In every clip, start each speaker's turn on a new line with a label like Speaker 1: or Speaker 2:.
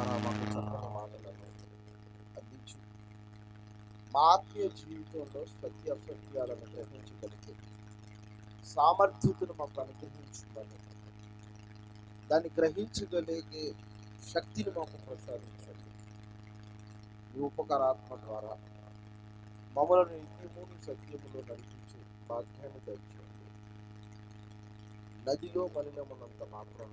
Speaker 1: ద్వారా మాకు చక్కని మాటలను అందించి మా ఆత్మీయ జీవితంలో సత్య అసత్యాలను గ్రహించగలిగే సామర్థ్యతను మాకు అనుగ్రహించుకొని దాన్ని గ్రహించగలిగే శక్తిని మాకు ప్రసాదించండి ఈ ఉపకారాత్మ ద్వారా మమ్మల్ని నిత్యముని సత్యములో నడిపించి భాగ్యాన్ని దయచేయండి నదిలో మలినమున్నంత మాత్రం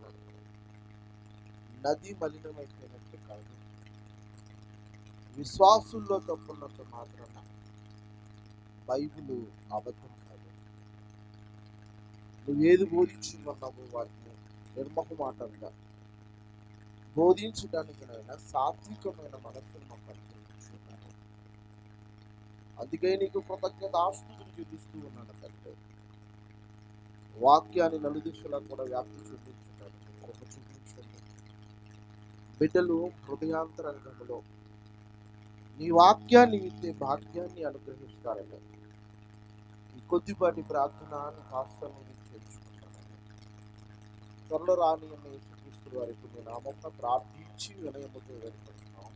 Speaker 1: నది మలినమైపోయినట్టు కాదు విశ్వాసుల్లో తప్పున్నంత మాత్రాన బైబిల్ అబద్ధం కాదు నువ్వేది బోధించుకున్నావు వాటిని నిర్మహమాటంగా బోధించడానికినైనా సాత్వికమైన మనస్సును మాకు అనుగ్రహించున్నాను అందుకే నీకు కృతజ్ఞత ఆస్తుతులు చూపిస్తూ ఉన్నాను తండ్రి వాక్యాన్ని నలుదిశలా కూడా వ్యాప్తి చూపించున్నాను కృప చూపించండి బిడ్డలు హృదయాంతరంగంలో నీ వాక్యాన్ని విత్తే భాగ్యాన్ని అనుగ్రహిస్తారని ఈ కొద్దిపాటి ప్రార్థన నీ కాస్తాన్ని నీకు తెలుసుకుంటానని త్వరలో రాని అన్న యేసుక్రీస్తు వారికి నేను నామొక్క ప్రార్థించి వినయముతో వెళ్ళిపోతున్నాం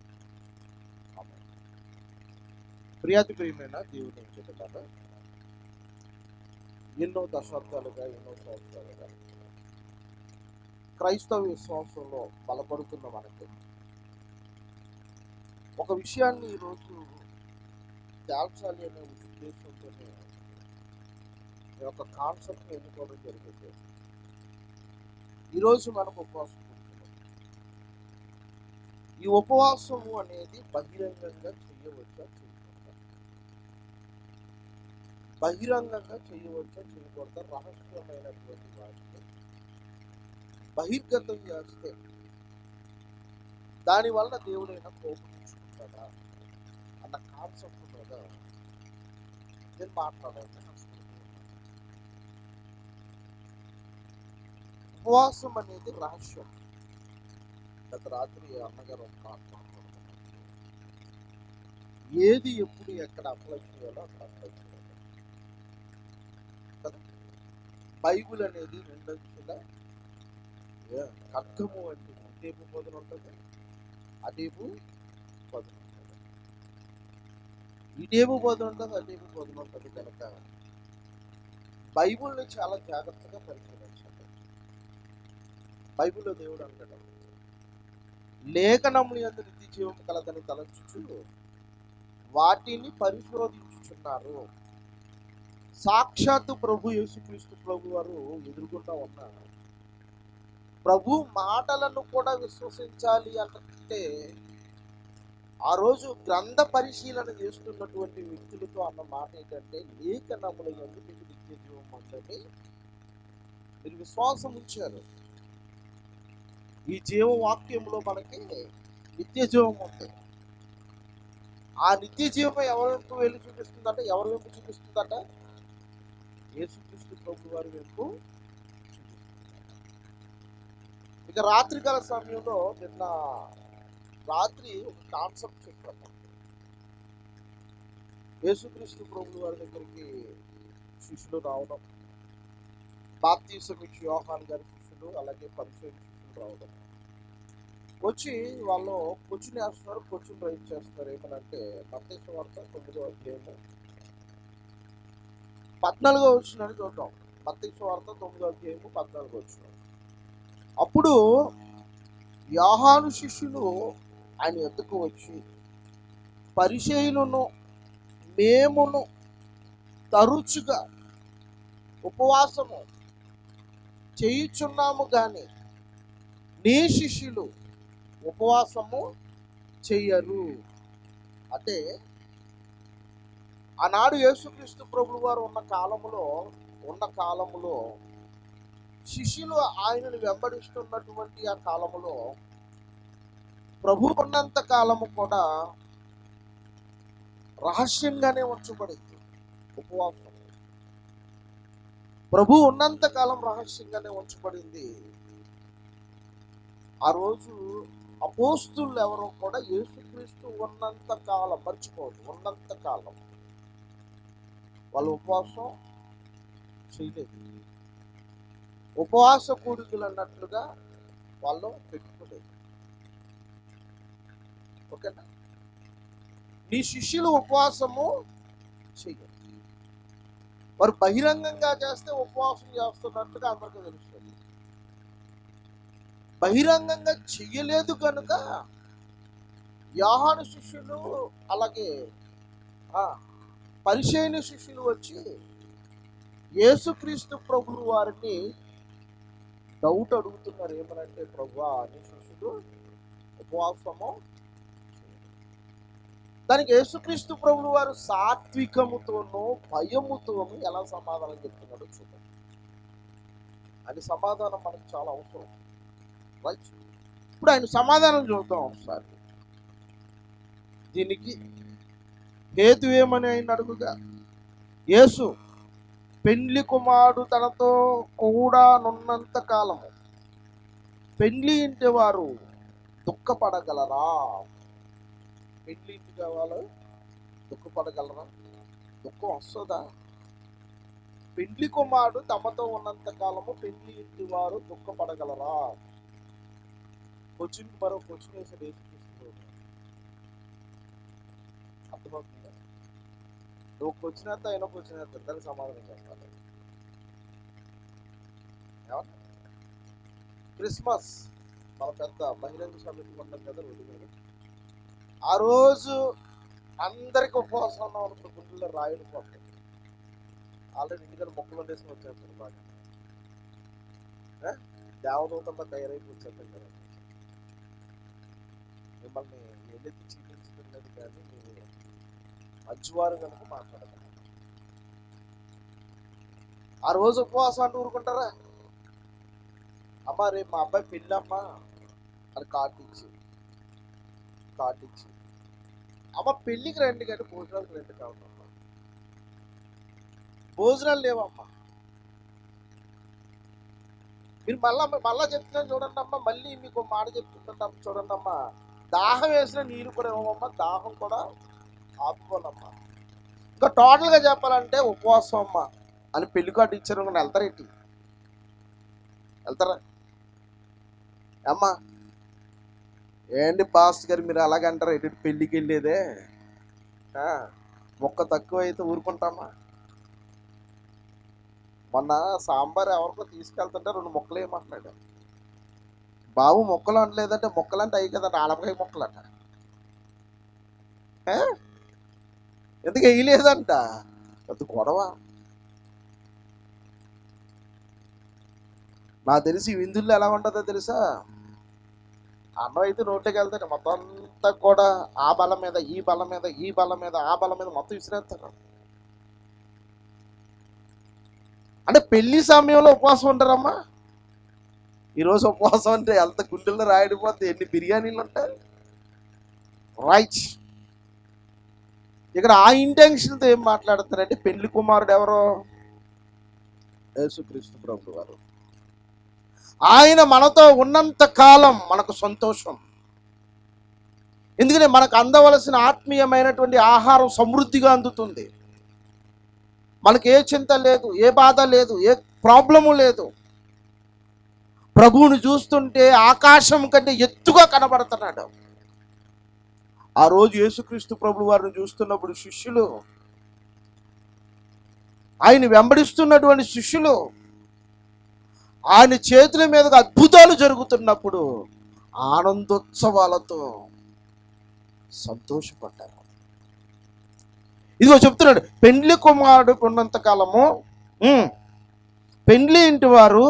Speaker 1: ప్రియాతి ప్రియమైన దేవుని చెప్తాను ఎన్నో దశాబ్దాలుగా ఎన్నో సంవత్సరాలుగా క్రైస్తవ విశ్వాసంలో బలపడుతున్న మనకి ఒక విషయాన్ని ఈరోజు తేల్చాలి అనే ఉద్దేశంతోనే ఈ యొక్క కాన్సెప్ట్ ఎన్నుకోవడం జరిగింది ఈరోజు మనకు ఉపవాసం ఉంటున్నాం. ఈ ఉపవాసము అనేది బహిరంగంగా చేయవచ్చా చేయకూడదా బహిరంగంగా చేయవచ్చా చేయకూడదా రహస్యమైనటువంటి వాటిని బహిర్గతం చేస్తే దానివల్ల దేవుడైనా కోపించుకుంటాడా అన్న కాన్సెప్ట్ మీద నేను మాట్లాడాలని అనుకుంటున్నాను. ఉపవాసం అనేది రహస్యం గత రాత్రి అన్నగారు ఒక మాట మాట్లాడుతున్నారు ఏది ఎప్పుడు ఎక్కడ అప్లై చేయాలో అక్కడ అప్లై చేయాలి కదా బైబుల్ అనేది రెండంచుల ఏ, ఖడ్గము అంటే అటేపు పొదలు ఉంటుంది అటేపు పొదలు ఉంటుంది ఇటేపు పొదలు ఉంటుంది అటేపు పొదలు ఉంటుంది కనుక బైబుల్ని చాలా జాగ్రత్తగా పరిశీలించాలి బైబిల్లో దేవుడు అంటాడు లేఖనములు ఎంత నిత్య జీవం కలదని తలంచుచు వాటిని పరిశోధించుచున్నారు సాక్షాత్తు ప్రభు యేసుక్రీస్తు ప్రభు వారు ఎదుర్కొంటా ఉన్నారు ప్రభు మాటలను కూడా విశ్వసించాలి అంటే ఆ రోజు గ్రంథ పరిశీలన చేస్తున్నటువంటి వ్యక్తులతో అన్న మాట ఏంటంటే లేఖనముల ఎందుకు మీకు నిత్య జీవం ఉందని మీరు విశ్వాసం ఉంచారు ఈ జీవవాక్యంలో మనకి నిత్య జీవం ఉంది ఆ నిత్య జీవం ఎవరికి వెళ్ళి చూపిస్తుందంటే ఎవరి వైపు చూపిస్తుందంట యేసుక్రీస్తు ప్రభు వారి వైపు ఇక రాత్రికాల సమయంలో నిన్న రాత్రి ఒక కాన్సెప్ట్ చెప్పాను యేసుక్రీస్తు ప్రభు వారి దగ్గరికి శిష్యులు రావడం బాప్తీసం ఇచ్చి యోహాన్ గారి శిష్యులు అలాగే పరిచయం శిష్యులు రావడం వచ్చి వాళ్ళు క్వశ్చన్ వేస్తున్నారు క్వశ్చన్ రైజ్ చేస్తారు ఏమనంటే మత్తేశ్వ వార్త తొమ్మిదో అధ్యాయము పద్నాలుగో వచ్చినని చూద్దాం మత్తేశ్వ వార్త తొమ్మిదో అధ్యాయము పద్నాలుగో వచ్చిన అప్పుడు యాహాను శిష్యులు ఆయన ఎద్దుకు వచ్చి పరిచయులను మేమును తరచుగా ఉపవాసము చేయుచున్నాము కానీ నీ శిష్యులు ఉపవాసము చెయ్యరు అంటే ఆనాడు యేసుక్రీస్తు ప్రభులు వారు ఉన్న కాలములో ఉన్న కాలములో శిష్యులు ఆయనను వెంబడిస్తున్నటువంటి ఆ కాలములో ప్రభు ఉన్నంత కాలము కూడా రహస్యంగానే ఉంచబడింది ఉపవాసం ప్రభు ఉన్నంత కాలం రహస్యంగానే ఉంచబడింది ఆ రోజు అపోస్తులు ఎవరో కూడా యేసుక్రీస్తు ఉన్నంత కాలం మర్చిపోవద్దు ఉన్నంత కాలం వాళ్ళు ఉపవాసం చేయలేదు ఉపవాస కూడికలు అన్నట్లుగా వాళ్ళు పెట్టుకోలేదు ఓకేనా నీ శిష్యులు ఉపవాసము చెయ్యరు వారు బహిరంగంగా చేస్తే ఉపవాసం చేస్తున్నట్టుగా అందరికీ తెలుస్తుంది బహిరంగంగా చెయ్యలేదు కనుక యాహాను శిష్యులు అలాగే ఆ, పరిచయని శిష్యులు వచ్చి యేసుక్రీస్తు ప్రభువు వారిని డౌట్ అడుగుతున్నారు ఏమనంటే ప్రభు నీ శిష్యులు ఉపవాసము దానికి యేసుక్రీస్తు ప్రభువు వారు సాత్వికముతోనూ భయముతోనూ ఎలా సమాధానం చెప్తున్నాడో చూద్దాం అని సమాధానం మనకు చాలా అవసరం రైట్ ఇప్పుడు ఆయన సమాధానం చూద్దాం ఒకసారి దీనికి హేతు ఏమని ఆయన అడుగుగా యేసు పెండ్లి కుమారుడు తనతో కూడా నున్నంత కాలము పెండ్లి ఇంటి వారు దుఃఖపడగలరా పెండ్లి ఇంటి వాళ్ళు దుఃఖపడగలరా దుఃఖం వస్తుందా పెండ్లి కుమారుడు తమతో ఉన్నంత కాలము పెండ్లి ఇంటి వారు దుఃఖపడగలరా క్వశ్చన్కి మరో క్వశ్చన్ వేసాడు ఏసుక్రీస్తు అర్థమవుతుందా నువ్వు క్వశ్చన్ వేస్తా అయినా క్వశ్చన్ వేస్తా దానికి సమాధానం చెప్పాలి ఏమన్నా? క్రిస్మస్ మన పెద్ద బహిరంగ సభకి ఉంటాం కదా రెండు వేలు ఆ రోజు అందరికి ఉపవాసం ఉన్నాం అనుకో గుండెల్లో రాయుడు పోతాయి ఆల్రెడీ ఇంటికాడ మొక్కలు వండేసుకుని వచ్చేస్తారు బాగా ఏ? దేవదూతంలో తయారైపు వచ్చేస్తాం కదా మిమ్మల్ని ఏదైతే చూపించుకున్నది కానీ మీరు మంచివారు కనుక మాట్లాడతారు ఆ రోజు ఉపవాసం అంటూ ఊరుకుంటారా అమ్మ రేపు మా అబ్బాయి పెళ్ళమ్మా అని కార్డు ఇచ్చి కార్డు ఇచ్చి అమ్మ పెళ్ళికి రండి కానీ భోజనాలకు రండి కావాలమ్మా భోజనాలు లేవమ్మా మీరు మళ్ళా మళ్ళా చెప్తున్నాను చూడండి అమ్మా మళ్ళీ మీకు మాట చెప్తుంటాం చూడండి అమ్మా దాహం వేసిన నీరు కూడా ఇవ్వమ్మా దాహం కూడా ఆపుకోనమ్మా ఇంకా టోటల్గా చెప్పాలంటే ఉపవాసం అమ్మా అని పెళ్లి కార్డు ఇచ్చారు అనుకోండి వెళ్తారేంటి వెళ్తారా అమ్మా ఏంటి పాస్ట్ గారు మీరు అలాగంటారు ఎటు పెళ్ళికి వెళ్ళేదే ఆ, మొక్క తక్కువ అయితే ఊరుకుంటామా మొన్న సాంబార్ ఎవరికో తీసుకెళ్తుంటే రెండు మొక్కలు ఏమంటున్నాడు బాబు మొక్కలు అనలేదంటే మొక్కలు అంటే అయ్యి కదండి ఆలపకాయ మొక్కలు అంట ఏ? ఎందుకు వేయలేదంట అది గొడవ నాకు తెలిసి విందుల్లో ఎలా ఉంటుందో తెలుసా అన్నం అయితే నోట్లోకి వెళ్తాడు మొత్తం అంతా కూడా ఆ బలం మీద ఈ బలం మీద ఈ బలం మీద ఆ బలం మీద మొత్తం విసిరేస్తారు అంటే పెళ్లి సమయంలో ఉపవాసం ఉంటారమ్మా ఈరోజు ఉపవాసం అంటే ఎంత గుండెల్లో రాయడిపోతే ఎన్ని బిర్యానీలు ఉంటాయి రైట్ ఇక్కడ ఆ ఇంటెన్షన్తో ఏం మాట్లాడుతున్నారంటే పెళ్లి కుమారుడు ఎవరో యేసుక్రీస్తు ప్రభు వారు ఆయన మనతో ఉన్నంత కాలం మనకు సంతోషం ఎందుకంటే మనకు అందవలసిన ఆత్మీయమైనటువంటి ఆహారం సమృద్ధిగా అందుతుంది మనకి ఏ చింత లేదు ఏ బాధ లేదు ఏ ప్రాబ్లము లేదు ప్రభువుని చూస్తుంటే ఆకాశం కంటే ఎత్తుగా కనబడుతున్నాడు ఆ రోజు యేసుక్రీస్తు ప్రభు వారిని చూస్తున్నప్పుడు శిష్యులు ఆయన వెంబడిస్తున్నటువంటి శిష్యులు ఆయన చేతుల మీదుగా అద్భుతాలు జరుగుతున్నప్పుడు ఆనందోత్సవాలతో సంతోషపడ్డారు ఇదిగో చెప్తున్నాడు పెండ్లి కుమారుడు ఉన్నంత కాలము ఉమ్, పెండ్లి ఇంటి వారు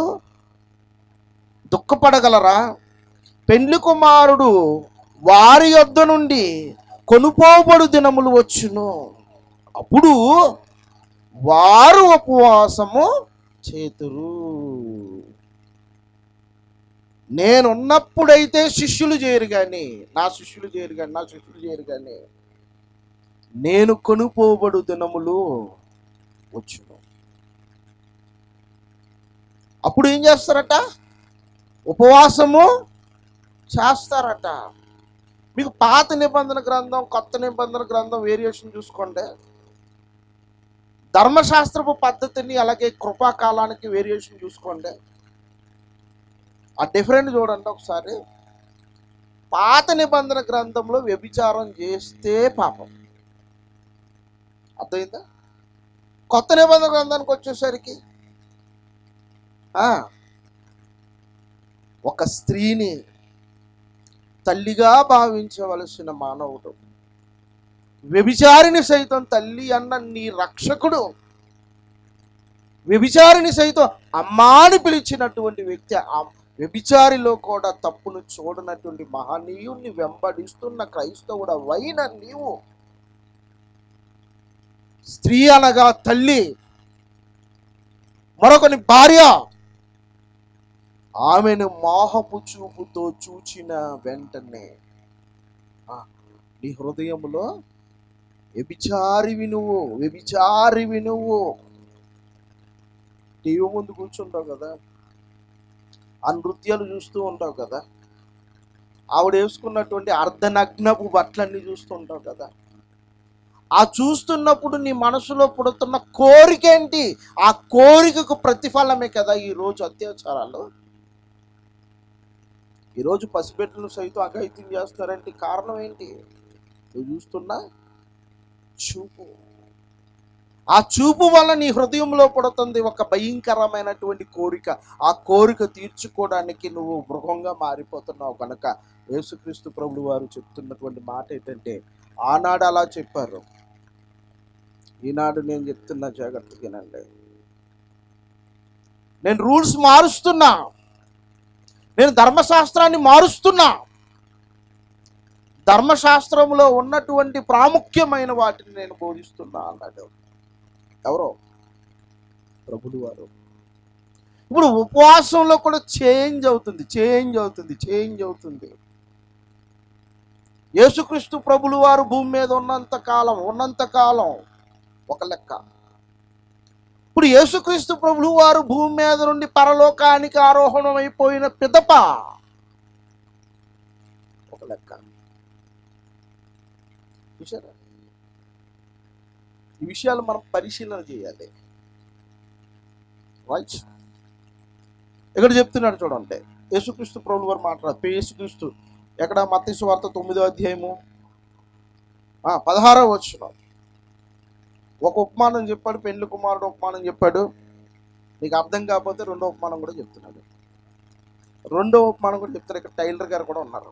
Speaker 1: దుఃఖపడగలరా పెండ్లి కుమారుడు వారి యొద్ద నుండి కొనుపోబడు దినములు వచ్చును అప్పుడు వారు ఉపవాసము చేతురు నేనున్నప్పుడైతే శిష్యులు చేయరు కానీ నా శిష్యులు చేయరు కానీ నా శిష్యులు చేయరు కానీ నేను కొనుపోబడు దినములు వచ్చును అప్పుడు ఏం చేస్తారట ఉపవాసము చేస్తారట మీకు పాత నిబంధన గ్రంథం కొత్త నిబంధన గ్రంథం వేరియేషన్ చూసుకోండి ధర్మశాస్త్రపు పద్ధతిని అలాగే కృపాకాలానికి వేరియేషన్ చూసుకోండి ఆ డిఫరెంట్ చూడండి ఒకసారి పాత నిబంధన గ్రంథంలో వ్యభిచారం చేస్తే పాపం అర్థమైందా కొత్త నిబంధన గ్రంథానికి వచ్చేసరికి ఆ, ఒక స్త్రీని తల్లిగా భావించవలసిన మానవుడు వ్యభిచారిని సైతం తల్లి అన్న నీ రక్షకుడు వ్యభిచారిని సైతం అమ్మాని పిలిచినటువంటి వ్యక్తి ఆ వ్యభిచారిలో కూడా తప్పును చూడనటువంటి మహనీయుణ్ణి వెంబడిస్తున్న క్రైస్తవుడ వైన నీవు స్త్రీ అనగా తల్లి మరొకని భార్య ఆమెను మోహపు చూపుతో చూచిన వెంటనే ఆ, నీ హృదయంలో వ్యభిచారివి నువ్వు వ్యభిచారివి నువ్వు టీవీ ముందు కూర్చుంటావు కదా ఆ నృత్యాలు చూస్తూ ఉంటావు కదా ఆవిడ వేసుకున్నటువంటి అర్ధనగ్నపు బట్టలన్నీ చూస్తూ ఉంటావు కదా ఆ చూస్తున్నప్పుడు నీ మనసులో పుడుతున్న కోరిక ఏంటి ఆ కోరికకు ప్రతిఫలమే కదా ఈ రోజు అత్యాచారాలు ఈరోజు పసిబిడ్డలు సైతం అఘాయిత్యం చేస్తారంటే కారణం ఏంటి నువ్వు చూస్తున్నా చూపు ఆ చూపు వల్ల నీ హృదయంలో పడుతుంది ఒక భయంకరమైనటువంటి కోరిక ఆ కోరిక తీర్చుకోవడానికి నువ్వు మృగంగా మారిపోతున్నావు కనుక యేసుక్రీస్తు ప్రభులు వారు చెప్తున్నటువంటి మాట ఏంటంటే ఆనాడు అలా చెప్పారు ఈనాడు నేను చెప్తున్నా జాగ్రత్తగానండి నేను రూల్స్ మారుస్తున్నా నేను ధర్మశాస్త్రాన్ని మారుస్తున్నా ధర్మశాస్త్రంలో ఉన్నటువంటి ప్రాముఖ్యమైన వాటిని నేను బోధిస్తున్నా అన్నాడు ఎవరో ప్రభుడు వారు ఇప్పుడు ఉపవాసంలో కూడా చేంజ్ అవుతుంది చేంజ్ అవుతుంది చేంజ్ అవుతుంది యేసుక్రీస్తు ప్రభులు వారు భూమి మీద ఉన్నంత కాలం ఉన్నంత కాలం ఒక లెక్క ఇప్పుడు యేసుక్రీస్తు ప్రభులు వారు భూమి మీద నుండి పరలోకానికి ఆరోహణం అయిపోయిన పిదప ఒక లెక్క చూసారా ఈ విషయాలు మనం పరిశీలన చేయాలి రైట్ ఇక్కడ చెప్తున్నాడు చూడండి యేసుక్రీస్తు ప్రభులు వారు మాట్లాడు యేసుక్రీస్తు ఎక్కడ మత్తయి వార్త తొమ్మిదో అధ్యాయము ఆ, పదహారో వచ్చిన ఒక ఉపమానం చెప్పాడు పెండ్లి కుమారుడు ఉపమానం చెప్పాడు నీకు అర్థం కాకపోతే రెండో ఉపమానం కూడా చెప్తున్నాడు రెండో ఉపమానం కూడా చెప్తారు ఇక్కడ టైలర్ గారు కూడా ఉన్నారు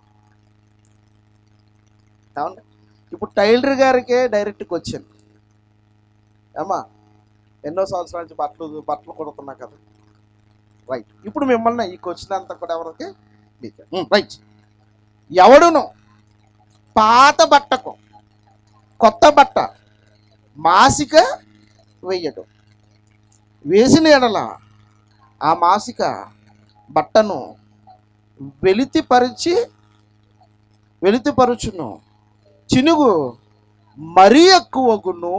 Speaker 1: ఏమండి ఇప్పుడు టైలర్ గారికే డైరెక్ట్గా వచ్చింది ఏమా ఎన్నో సంవత్సరాల నుంచి బట్టలు బట్టలు కొడుతున్నా కదా రైట్ ఇప్పుడు మిమ్మల్ని ఈ క్వశ్చన్ అంతా కూడా ఎవరికి మీకే రైట్ ఎవడును పాత బట్టకు కొత్త బట్ట మాసిక వెయ్యడు వేసిన ఎడల ఆ మాసిక బట్టను వెలితిపరిచి వెలితిపరుచును చినుగు మరీ ఎక్కువగును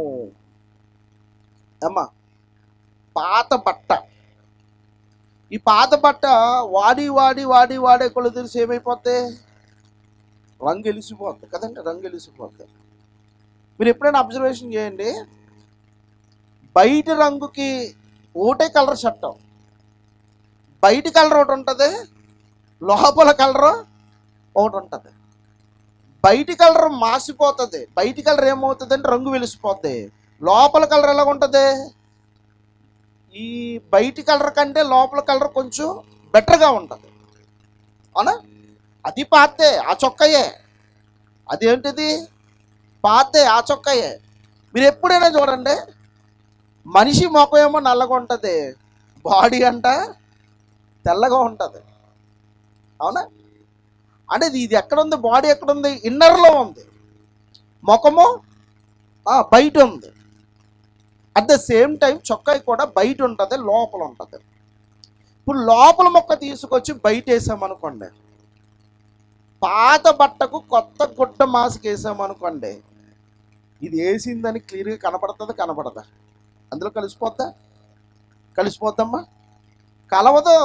Speaker 1: అమ్మా పాత బట్ట ఈ పాత బట్ట వాడి వాడి వాడి వాడే కొలు తెలిసి ఏమైపోద్ది రంగు వెలిసిపోద్ది కదండి రంగు వెలిసిపోద్ది మీరు ఎప్పుడైనా అబ్జర్వేషన్ చేయండి బయట రంగుకి ఒకటే కలర్ చట్టం బయట కలర్ ఒకటి ఉంటుంది లోపల కలర్ ఒకటి ఉంటుంది బయటి కలర్ మాసిపోతుంది బయటి కలర్ ఏమవుతుంది అంటే రంగు వెలిసిపోద్ది లోపల కలర్ ఎలా ఉంటుంది ఈ బయటి కలర్ కంటే లోపల కలర్ కొంచెం బెటర్గా ఉంటుంది అవునా అది పాతే ఆ చొక్కయే అదేంటిది పాతే ఆ చొక్కయే మీరు ఎప్పుడైనా చూడండి మనిషి ముఖం ఏమో నల్లగా ఉంటుంది బాడీ అంట తెల్లగా ఉంటుంది అవునా అంటే ఇది ఇది ఎక్కడ ఉంది బాడీ ఎక్కడ ఉంది ఇన్నర్లో ఉంది ముఖము ఆ, బయట ఉంది అట్ ద సేమ్ టైం చొక్కాయి కూడా బయట ఉంటుంది లోపల ఉంటుంది ఇప్పుడు లోపల మొక్క తీసుకొచ్చి బయట వేసామనుకోండి పాత బట్టకు కొత్త గుడ్డ మాస్క్ వేసామనుకోండి ఇది వేసిందని క్లియర్గా కనపడుతుంది కనపడదా అందులో కలిసిపోద్దా కలిసిపోద్దమ్మా కలవదు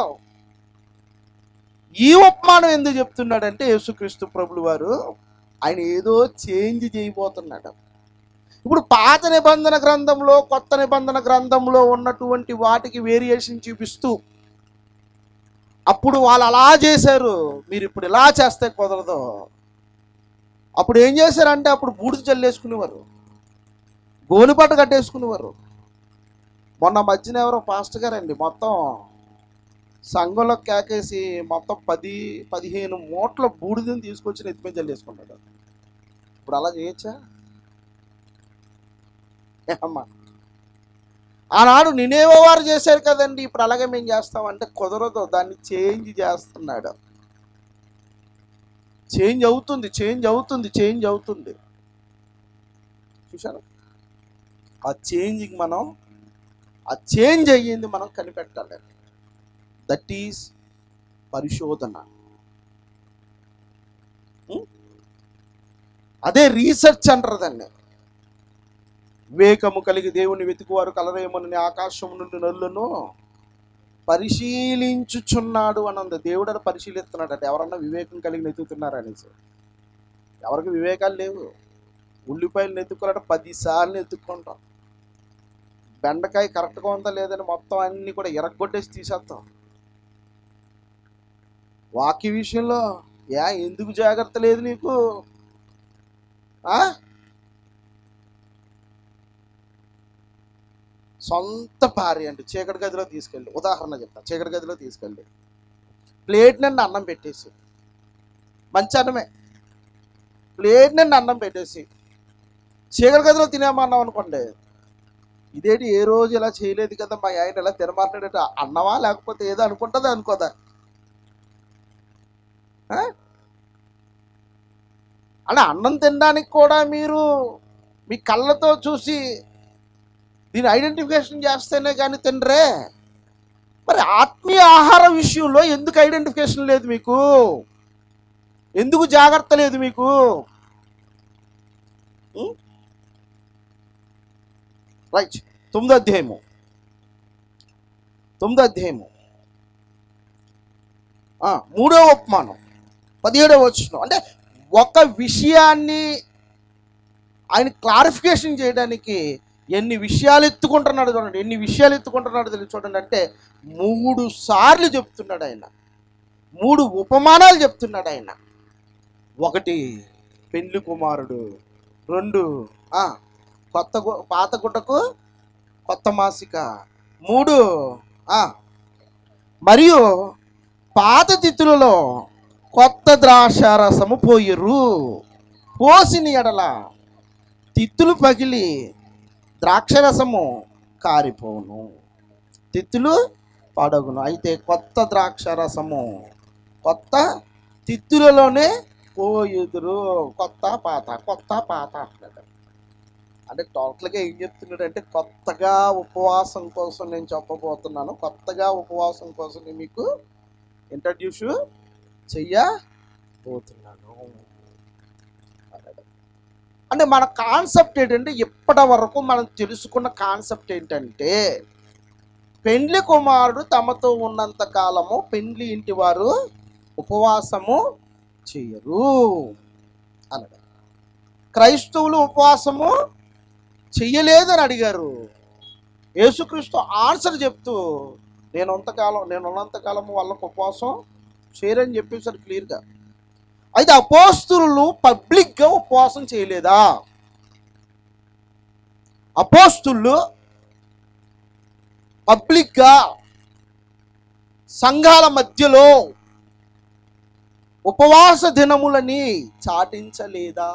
Speaker 1: ఈ ఉపమానం ఎందుకు చెప్తున్నాడంటే యేసుక్రీస్తు ప్రభులు వారు ఆయన ఏదో చేంజ్ చేయబోతున్నాడు ఇప్పుడు పాత నిబంధన గ్రంథంలో కొత్త నిబంధన గ్రంథంలో ఉన్నటువంటి వాటికి వేరియేషన్ చూపిస్తూ అప్పుడు వాళ్ళు అలా చేశారు మీరు ఇప్పుడు ఇలా చేస్తే కుదరదు అప్పుడు ఏం చేశారంటే అప్పుడు బూడిద చల్లేసుకునేవారు గోనిపట్ట కట్టేసుకునేవారు మొన్న మధ్యన ఎవరో పాస్టర్ గారండి మొత్తం సంఘంలో కేకేసి మొత్తం పది పదిహేను మూట్ల బూడిదని తీసుకొచ్చి నెత్తిమీ చల్లేసుకుంటాడు ఇప్పుడు అలా చేయొచ్చా ఏమ్మా ఆనాడు నినేవో వారు చేశారు కదండి ఇప్పుడు అలాగే మేము చేస్తామంటే కుదరదు దాన్ని చేంజ్ చేస్తున్నాడు చేంజ్ అవుతుంది చేంజ్ అవుతుంది చేంజ్ అవుతుంది చూసారా ఆ చేంజ్కి మనం ఆ చేంజ్ అయ్యింది మనం కనిపెట్టాలి దట్ ఈస్ పరిశోధన ఉం? అదే రీసెర్చ్ అంటారు దాన్ని వివేకము కలిగి దేవుని వెతుకువారు కలరేమని ఆకాశం నుండి నల్లును పరిశీలించుచున్నాడు అనంది దేవుడు అని పరిశీలిస్తున్నాడట ఎవరన్నా వివేకం కలిగి నెతుకుతున్నారు అనేసి ఎవరికి వివేకాలు లేవు ఉల్లిపాయలు నెత్తుకోవాలంటే పదిసార్లు ఎత్తుక్కుంటాం బెండకాయ కరెక్ట్గా ఉందా లేదని మొత్తం అన్ని కూడా ఎరగొట్టేసి తీసేస్తాం వాక్య విషయంలో యా ఎందుకు జాగ్రత్త లేదు నీకు ఆ? సొంత భార్య అంటే చీకటి గదిలో తీసుకెళ్ళి ఉదాహరణ చెప్తా చీకటి గదిలో తీసుకెళ్ళి ప్లేట్ నిండా అన్నం పెట్టేసి మంచి అన్నమే ప్లేట్ నిండా అన్నం పెట్టేసి చీకటి గదిలో తినేమన్నాం అనుకోండి ఇదేంటి ఏ రోజు ఇలా చేయలేదు కదా మా ఆయన ఇలా తినమాట్లాడేట అన్నమా లేకపోతే ఏదో అనుకుంటుందా అనుకోదా ఆ? అలా అన్నం తినడానికి కూడా మీరు మీ కళ్ళతో చూసి దీన్ని ఐడెంటిఫికేషన్ చేస్తేనే కానీ తినరే మరి ఆత్మీయ ఆహార విషయంలో ఎందుకు ఐడెంటిఫికేషన్ లేదు మీకు ఎందుకు జాగ్రత్త లేదు మీకు ఉం? రైట్ తొమ్మిదో అధ్యాయము తొమ్మిదో అధ్యాయము ఆ, మూడో ఉపమానం పదిహేడవ వచ్చిన అంటే ఒక విషయాన్ని ఆయన క్లారిఫికేషన్ చేయడానికి ఎన్ని విషయాలు ఎత్తుకుంటున్నాడు చూడండి ఎన్ని విషయాలు ఎత్తుకుంటున్నాడు తెలియదు చూడండి అంటే మూడు సార్లు చెప్తున్నాడు ఆయన మూడు ఉపమానాలు చెప్తున్నాడు ఆయన ఒకటి పెండ్లి కుమారుడు రెండు ఆ, కొత్త గు- పాత గుడ్డకు కొత్త మాసిక మూడు ఆ, మరియు పాత తిత్తులలో కొత్త ద్రాక్షారసము పోయిర్రు పోసిన ఎడల తిత్తులు పగిలి ద్రాక్షరసము కారిపోను తిత్తులు పడగును అయితే కొత్త ద్రాక్షరసము కొత్త తిత్తులలోనే పోయుదురు కొత్త పాత కొత్త పాత అంటున్నాడు అంటే టోటల్గా ఏం చెప్తున్నాడు అంటే కొత్తగా ఉపవాసం కోసం నేను చెప్పబోతున్నాను కొత్తగా ఉపవాసం కోసం నేను మీకు ఇంట్రడ్యూస్ చెయ్యబోతున్నాను అన్నాడు. అంటే మన కాన్సెప్ట్ ఏంటంటే ఇప్పటి వరకు మనం తెలుసుకున్న కాన్సెప్ట్ ఏంటంటే పెండ్లి కుమారుడు తమతో ఉన్నంత కాలము పెండ్లి ఇంటి వారు ఉపవాసము చేయరు అన్నాడు క్రైస్తవులు ఉపవాసము చెయ్యలేదని అడిగారు యేసుక్రీస్తు ఆన్సర్ చెప్తూ నేను అంతకాలం నేను ఉన్నంతకాలము వాళ్ళకు ఉపవాసం చేయరని చెప్పేసారు క్లియర్గా అయితే అపోస్తులు పబ్లిక్గా ఉపవాసం చేయలేదా అపోస్తులు పబ్లిక్గా సంఘాల మధ్యలో ఉపవాస దినములని చాటించలేదా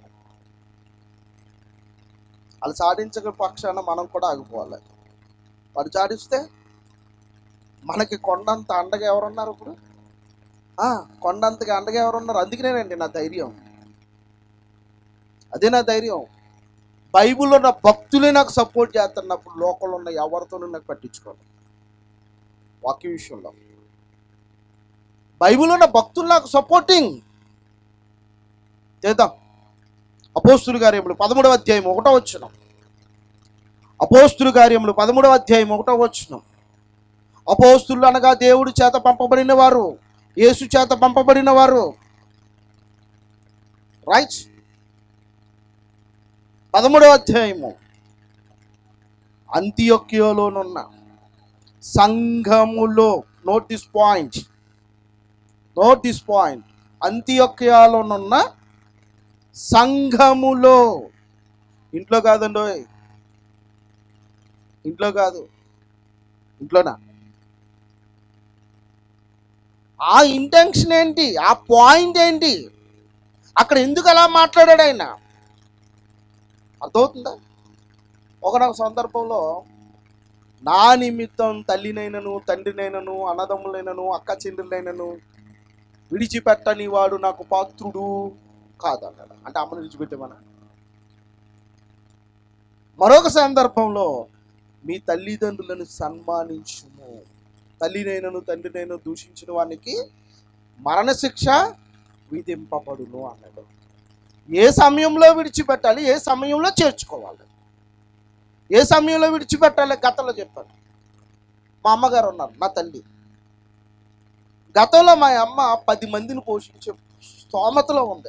Speaker 1: వాళ్ళు చాటించక పక్షాన మనం కూడా ఆగిపోవాలి వాడు చాటిస్తే మనకి కొండంత అండగా ఎవరున్నారు ఇప్పుడు ఆ, కొండంతగా అండగా ఎవరున్నారు అందుకనేనండి నా ధైర్యం అదే నా ధైర్యం బైబిల్లో ఉన్న భక్తులే నాకు సపోర్ట్ చేస్తున్నప్పుడు లోకంలో ఉన్న ఎవరితోనూ నాకు పట్టించుకోను వాక్య విషయంలో బైబిల్లో ఉన్న భక్తులు నాకు సపోర్టింగ్ చేద్దాం అపోస్తుల కార్యములు పదమూడవ అధ్యాయం ఒకటో వచ్చిన అపోస్తుల కార్యములు పదమూడవ అధ్యాయం ఒకటో వచ్చిన అపోస్తులు అనగా దేవుడి చేత పంపబడిన వారు యేసు చేత పంపబడిన వారు రైట్ పదమూడవ అధ్యాయము అంత్యొక్యోలోనున్న సంఘములో note this point note this point అంత్యొక్కయాలోనున్న సంఘములో ఇంట్లో కాదండి ఓయ్. ఇంట్లో కాదు ఇంట్లోనా ఆ ఇంటెన్షన్ ఏంటి ఆ పాయింట్ ఏంటి అక్కడ ఎందుకు అలా మాట్లాడాడు ఆయన అర్థమవుతుందా ఒకనొక సందర్భంలో నా నిమిత్తం తల్లినైనను తండ్రినైనను అన్నదమ్ములైనను అక్క చెల్లెలైనను విడిచిపెట్టని వాడు నాకు పాత్రుడు కాదన్నాడు అంటే అమ్మను విడిచిపెట్టమనా మరొక సందర్భంలో మీ తల్లిదండ్రులను సన్మానించుము తల్లినైనను తండ్రినైనా దూషించిన వానికి మరణశిక్ష విధింపబడును అన్నాడు ఏ సమయంలో విడిచిపెట్టాలి ఏ సమయంలో చేర్చుకోవాలి ఏ సమయంలో విడిచిపెట్టాలి గతంలో చెప్పాను మా అమ్మగారు ఉన్నారు నా తల్లి గతంలో మా అమ్మ పది మందిని పోషించే స్తోమతలో ఉంది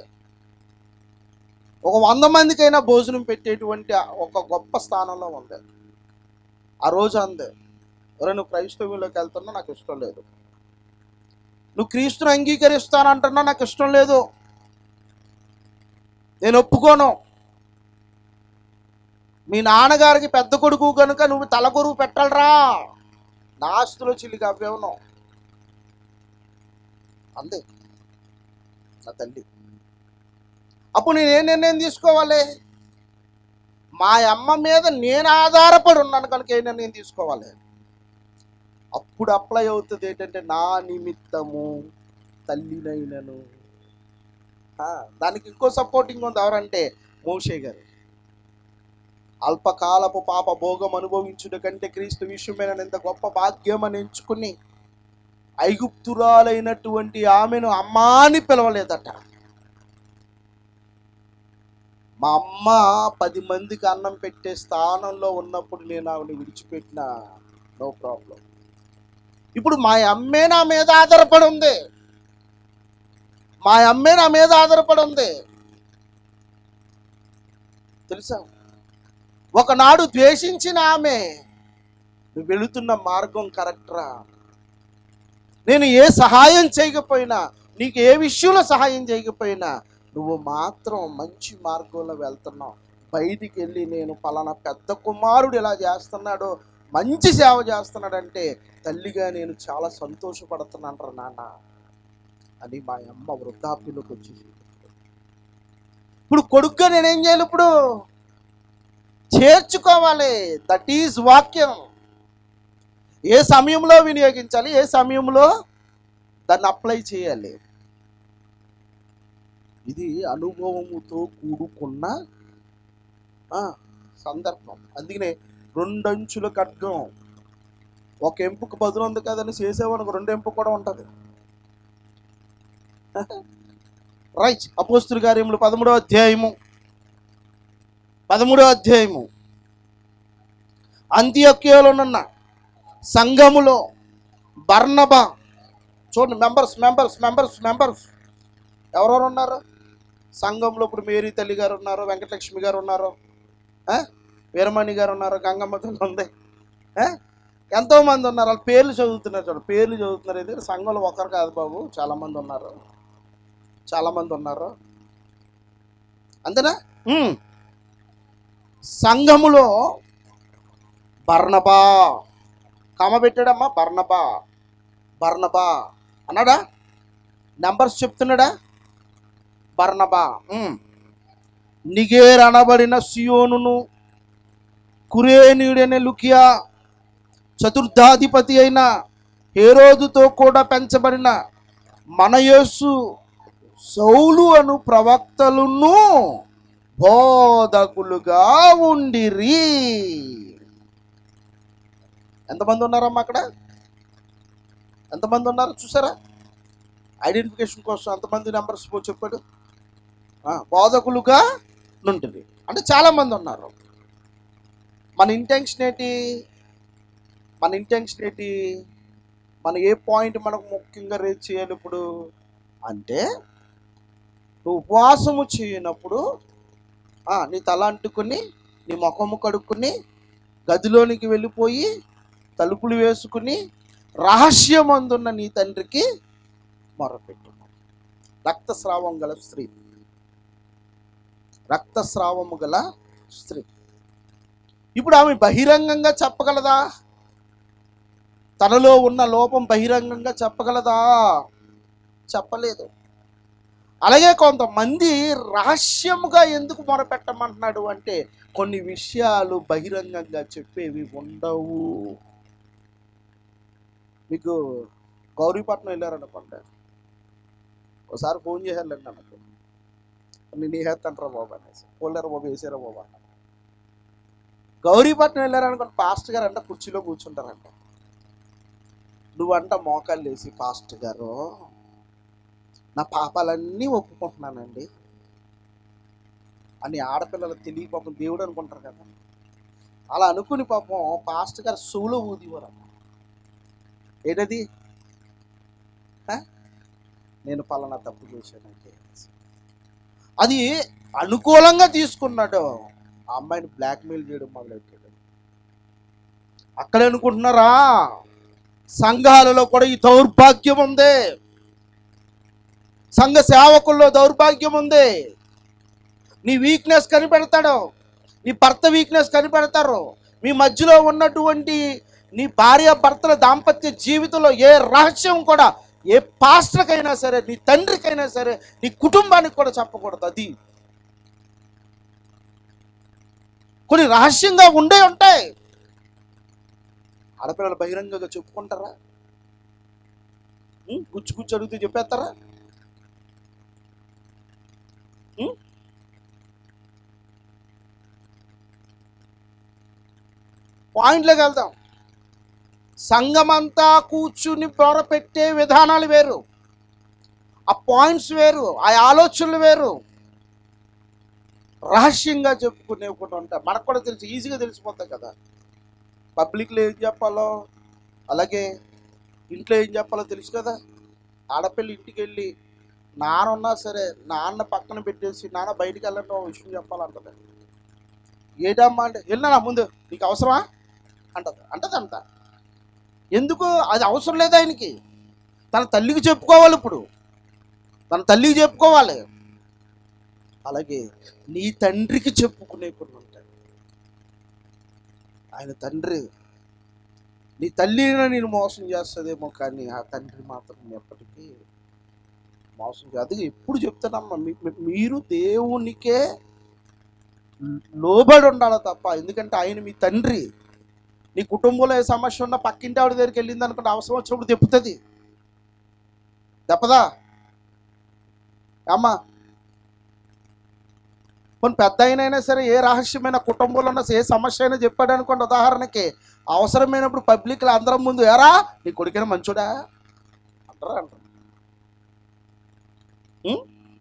Speaker 1: ఒక వంద మందికైనా భోజనం పెట్టేటువంటి ఒక గొప్ప స్థానంలో ఉంది ఆ రోజు అందే ఒరే నువ్వు క్రైస్తవ్యంలోకి వెళ్తున్నా నాకు ఇష్టం లేదు నువ్వు క్రీస్తుని అంగీకరిస్తానంటున్నా నాకు ఇష్టం లేదు నేను ఒప్పుకోను మీ నాన్నగారికి పెద్ద కొడుకు కనుక నువ్వు తలకొరువు పెట్టాలరా నా ఆస్తులో చిల్లిగా అవ్వేవను అంతే నా తల్లి అప్పుడు నేను ఏ నిర్ణయం తీసుకోవాలి మా అమ్మ మీద నేను ఆధారపడి ఉన్నాను కనుక ఏ నిర్ణయం తీసుకోవాలి అప్పుడు అప్లై అవుతుంది ఏంటంటే నా నిమిత్తము తల్లినైనను ఆ, దానికి ఇంకో సపోర్టింగ్ ఉంది ఎవరంటే మోషే గారు అల్పకాలపు పాప భోగం అనుభవించుట కంటే క్రీస్తు విషయమైన ఎంత గొప్ప భాగ్యం అని ఎంచుకుని ఐగుప్తురాలైనటువంటి ఆమెను అమ్మా అని పిలవలేదట మా అమ్మ పది మందికి అన్నం పెట్టే స్థానంలో ఉన్నప్పుడు నేను ఆవిడని విడిచిపెట్టిన నో ప్రాబ్లం ఇప్పుడు మా అమ్మే నా మీద ఆధారపడి ఉంది మా అమ్మే నా మీద ఆధారపడి ఉంది తెలుసా ఒకనాడు ద్వేషించిన ఆమె నువ్వు వెళుతున్న మార్గం కరెక్టరా నేను ఏ సహాయం చేయకపోయినా నీకు ఏ విషయంలో సహాయం చేయకపోయినా నువ్వు మాత్రం మంచి మార్గంలో వెళ్తున్నావు బయటికి వెళ్ళి నేను పలానా పెద్ద కుమారుడు ఇలా చేస్తున్నాడు మంచి సేవ చేస్తున్నాడంటే తల్లిగా నేను చాలా సంతోషపడుతున్నాను నాన్న అని మా అమ్మ వృద్ధాప్యులకు వచ్చి ఇప్పుడు కొడుగ్గా నేనేం చేయాలి ఇప్పుడు చేర్చుకోవాలి దట్ ఈజ్ వాక్యం ఏ సమయంలో వినియోగించాలి ఏ సమయంలో దాన్ని అప్లై చేయాలి ఇది అనుభవముతో కూడుకున్న ఆ, సందర్భం అందుకనే రెండంచుల ఖడ్గం ఒక ఎంపుకు బదులు ఉంది కదని చేసేవానికి రెండు ఎంపు కూడా ఉంటుంది రైట్ అపోస్తుల కార్యములు పదమూడో అధ్యాయము పదమూడో అధ్యాయము అంత్యక్యలోనున్న సంఘములో బర్నబా చూడండి మెంబర్స్ మెంబర్స్ మెంబర్స్ మెంబర్స్ ఎవరెవరు ఉన్నారు సంఘంలో ఇప్పుడు మేరీ తల్లి గారు ఉన్నారు వెంకటలక్ష్మి గారు ఉన్నారు ఆ? వీరమణి గారు ఉన్నారు గంగమ్మ తల్లి ఉంది ఆ? ఎంతో మంది ఉన్నారు వాళ్ళ పేర్లు చదువుతున్నారు చూడండి పేర్లు చదువుతున్నారు ఇది సంఘంలో ఒకరు కాదు బాబు చాలా మంది ఉన్నారు చాలా మంది ఉన్నారు అంతేనా ఉమ్. సంఘములో బర్నబా కమ పెట్టాడమ్మా బర్నబా బర్నబా అన్నాడా నెంబర్స్ చెప్తున్నాడా బర్నబా ఉమ్. నిగేర్ అనబడిన సియోనును కురేనీయుడైన లుకియా చతుర్థాధిపతి అయిన హేరోదుతో కూడా పెంచబడిన మన యేసు సౌలు అను ప్రవక్తలును బోధకులుగా ఉండిరి ఎంతమంది ఉన్నారమ్మా అక్కడ ఎంతమంది ఉన్నారు చూసారా ఐడెంటిఫికేషన్ కోసం ఎంతమంది నెంబర్స్ చెప్పాడు ఆ, బోధకులుగా నుండి అంటే చాలామంది ఉన్నారు మన ఇంటెన్షన్ ఏంటి మన ఇంటెన్షన్ ఏంటి మన ఏ పాయింట్ మనకు ముఖ్యంగా రేట్ చేయాలి ఇప్పుడు అంటే నువ్వు ఉపవాసము చేయనప్పుడు ఆ, నీ తల అంటుకుని నీ ముఖము కడుక్కుని గదిలోనికి వెళ్ళిపోయి తలుపులు వేసుకుని రహస్యమందున్న నీ తండ్రికి మొరపెట్టుము రక్తస్రావం గల స్త్రీ రక్తస్రావము గల స్త్రీ ఇప్పుడు ఆమె బహిరంగంగా చెప్పగలదా తనలో ఉన్న లోపం బహిరంగంగా చెప్పగలదా చెప్పలేదు అలాగే కొంతమంది రహస్యముగా ఎందుకు మొరపెట్టమంటున్నాడు అంటే కొన్ని విషయాలు బహిరంగంగా చెప్పేవి ఉండవు మీకు గౌరీపట్నం వెళ్ళారనుకోండి ఒకసారి ఫోన్ చేశారులేండి నాకు నేను వేస్తాంటారా బాబు అనేసి పోలేరా బాబు వేసారా బాబు అన్న గౌరీపట్నం వెళ్ళారనుకోండి పాస్ట్ గారు అంట కుర్చీలో కూర్చుంటారంట నువ్వంట మోకాళ్ళు వేసి పాస్ట్ గారు నా పాపాలన్నీ ఒప్పుకుంటున్నానండి అని ఆడపిల్లలు తెలియ పాపం దేవుడు అనుకుంటారు కదా అలా అనుకుని పాపం పాస్ట్ గారు సూలో ఊదివారు ఏంటది ఆ? నేను పలానా తప్పు చేశానంటే అది అనుకూలంగా తీసుకున్నాడు ఆ అమ్మాయిని బ్లాక్మెయిల్ చేయడం మొదలెట్టాడు అక్కడే అనుకుంటున్నారా సంఘాలలో కూడా ఈ దౌర్భాగ్యం ఉంది సంఘ సేవకుల్లో దౌర్భాగ్యం ఉంది నీ వీక్నెస్ కనిపెడతాడు నీ భర్త వీక్నెస్ కనిపెడతారు మీ మధ్యలో ఉన్నటువంటి నీ భార్య భర్తల దాంపత్య జీవితంలో ఏ రహస్యం కూడా ఏ పాస్టర్కైనా సరే నీ తండ్రికైనా సరే నీ కుటుంబానికి కూడా చెప్పకూడదు అది కొన్ని రహస్యంగా ఉండే ఉంటాయి ఆడపిల్లలు బహిరంగంగా చెప్పుకుంటారా ఉం? గుచ్చి గుచ్చి అడిగితే చెప్పేస్తారా ఉం? పాయింట్లోకి వెళ్దాం సంఘమంతా కూర్చుని పెట్టే విధానాలు వేరు ఆ పాయింట్స్ వేరు ఆ ఆలోచనలు వేరు రహస్యంగా చెప్పుకునే ఒకటి ఉంటాయి మనకు కూడా తెలుసు ఈజీగా తెలిసిపోతాయి కదా పబ్లిక్లో ఏం చెప్పాలో అలాగే ఇంట్లో ఏం చెప్పాలో తెలుసు కదా ఆడపిల్ల ఇంటికి వెళ్ళి నాన్న ఉన్నా సరే నాన్న పక్కన పెట్టేసి నాన్న బయటికి వెళ్ళండి ఒక విషయం చెప్పాలంటది ఏటమ్మా అంటే వెళ్ళినా ముందు నీకు అవసరమా అంటది అంటదంట ఎందుకు అది అవసరం లేదు ఆయనకి తన తల్లికి చెప్పుకోవాలి ఇప్పుడు తన తల్లికి చెప్పుకోవాలి అలాగే నీ తండ్రికి చెప్పుకునే కొన్ని ఉంటాయి ఆయన తండ్రి నీ తల్లిని నేను మోసం చేస్తుందేమో కానీ ఆ తండ్రి మాత్రం ఎప్పటికీ మోసం చేయదు అది ఎప్పుడు చెప్తానమ్మా మీ- మీ- మీరు దేవునికే లోబడి ఉండాలి తప్ప ఎందుకంటే ఆయన మీ తండ్రి నీ కుటుంబంలో ఏ సమస్య ఉన్నా పక్కింటి ఆవిడ దగ్గరికి వెళ్ళింది అనుకుంటే అవసరం వచ్చినప్పుడు తెప్పుతుంది తెప్పదా అమ్మా కొన్ని పెద్ద అయినైనా సరే ఏ రహస్యమైన కుటుంబంలో ఉన్న ఏ సమస్య అయినా చెప్పాడు అనుకోండి ఉదాహరణకి అవసరమైనప్పుడు పబ్లిక్లో అందరం ముందు ఎరా నీ కొడుకైనా మంచోడా అంటారా అంటారు ఉం?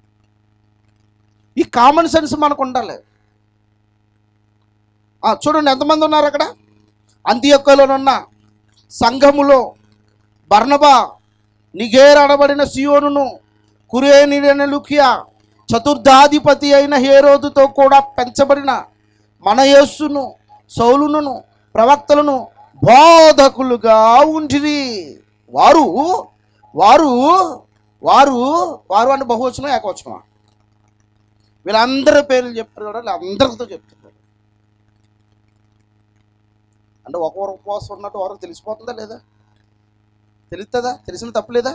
Speaker 1: ఈ కామన్ సెన్స్ మనకు ఉండాలి ఆ, చూడండి ఎంతమంది ఉన్నారు అక్కడ అంత్యొక్కలోనున్న సంఘములో బర్నబా నిగేర్ అనబడిన సియోనును కురేనిడైన లుకియా చతుర్థాధిపతి అయిన హేరోదుతో కూడా పెంచబడిన మన యేస్సును సౌలును ప్రవక్తలను బోధకులుగా ఉంటిరి వారు వారు వారు వారు అంటే బహువచనం ఏకవచనం వీళ్ళందరి పేర్లు చెప్పారు కూడా వీళ్ళందరితో చెప్తున్నారు అంటే ఒకరు ఉపవాసం ఉన్నట్టు వారు తెలిసిపోతుందా లేదా తెలుస్తుందా తెలిసిన తప్పులేదా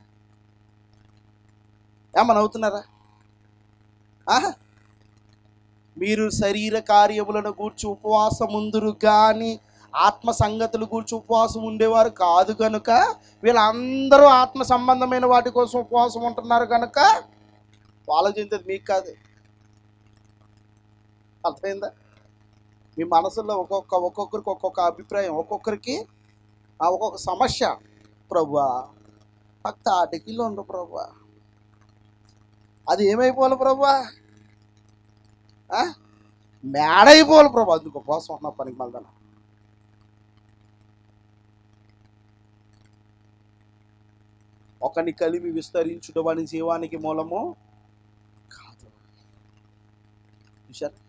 Speaker 1: ఏమన్నా అవుతున్నారా ఆహా. మీరు శరీర కార్యములను గూర్చి ఉపవాసం ఉందురు కానీ ఆత్మ సంగతులు గూర్చి ఉపవాసం ఉండేవారు కాదు కనుక వీళ్ళందరూ ఆత్మ సంబంధమైన వాటి కోసం ఉపవాసం ఉంటున్నారు కనుక ఆలోచించేది మీకు కాదు అర్థమైందా మీ మనసులో ఒక్కొక్క ఒక్కొక్కరికి ఒక్కొక్క అభిప్రాయం ఒక్కొక్కరికి ఆ ఒక్కొక్క సమస్య ప్రభువా భక్త ఆటకిలో ఉండు ప్రభువా అది ఏమైపోవాలి ప్రభువా ఆ? మేడైపోవాలి ప్రభు అందుకు ఉపవాసం ఉన్న పనికి మళ్ళీ ఒకని కలిమి విస్తరించుట వాని జీవానికి మూలము కాదు చూశారు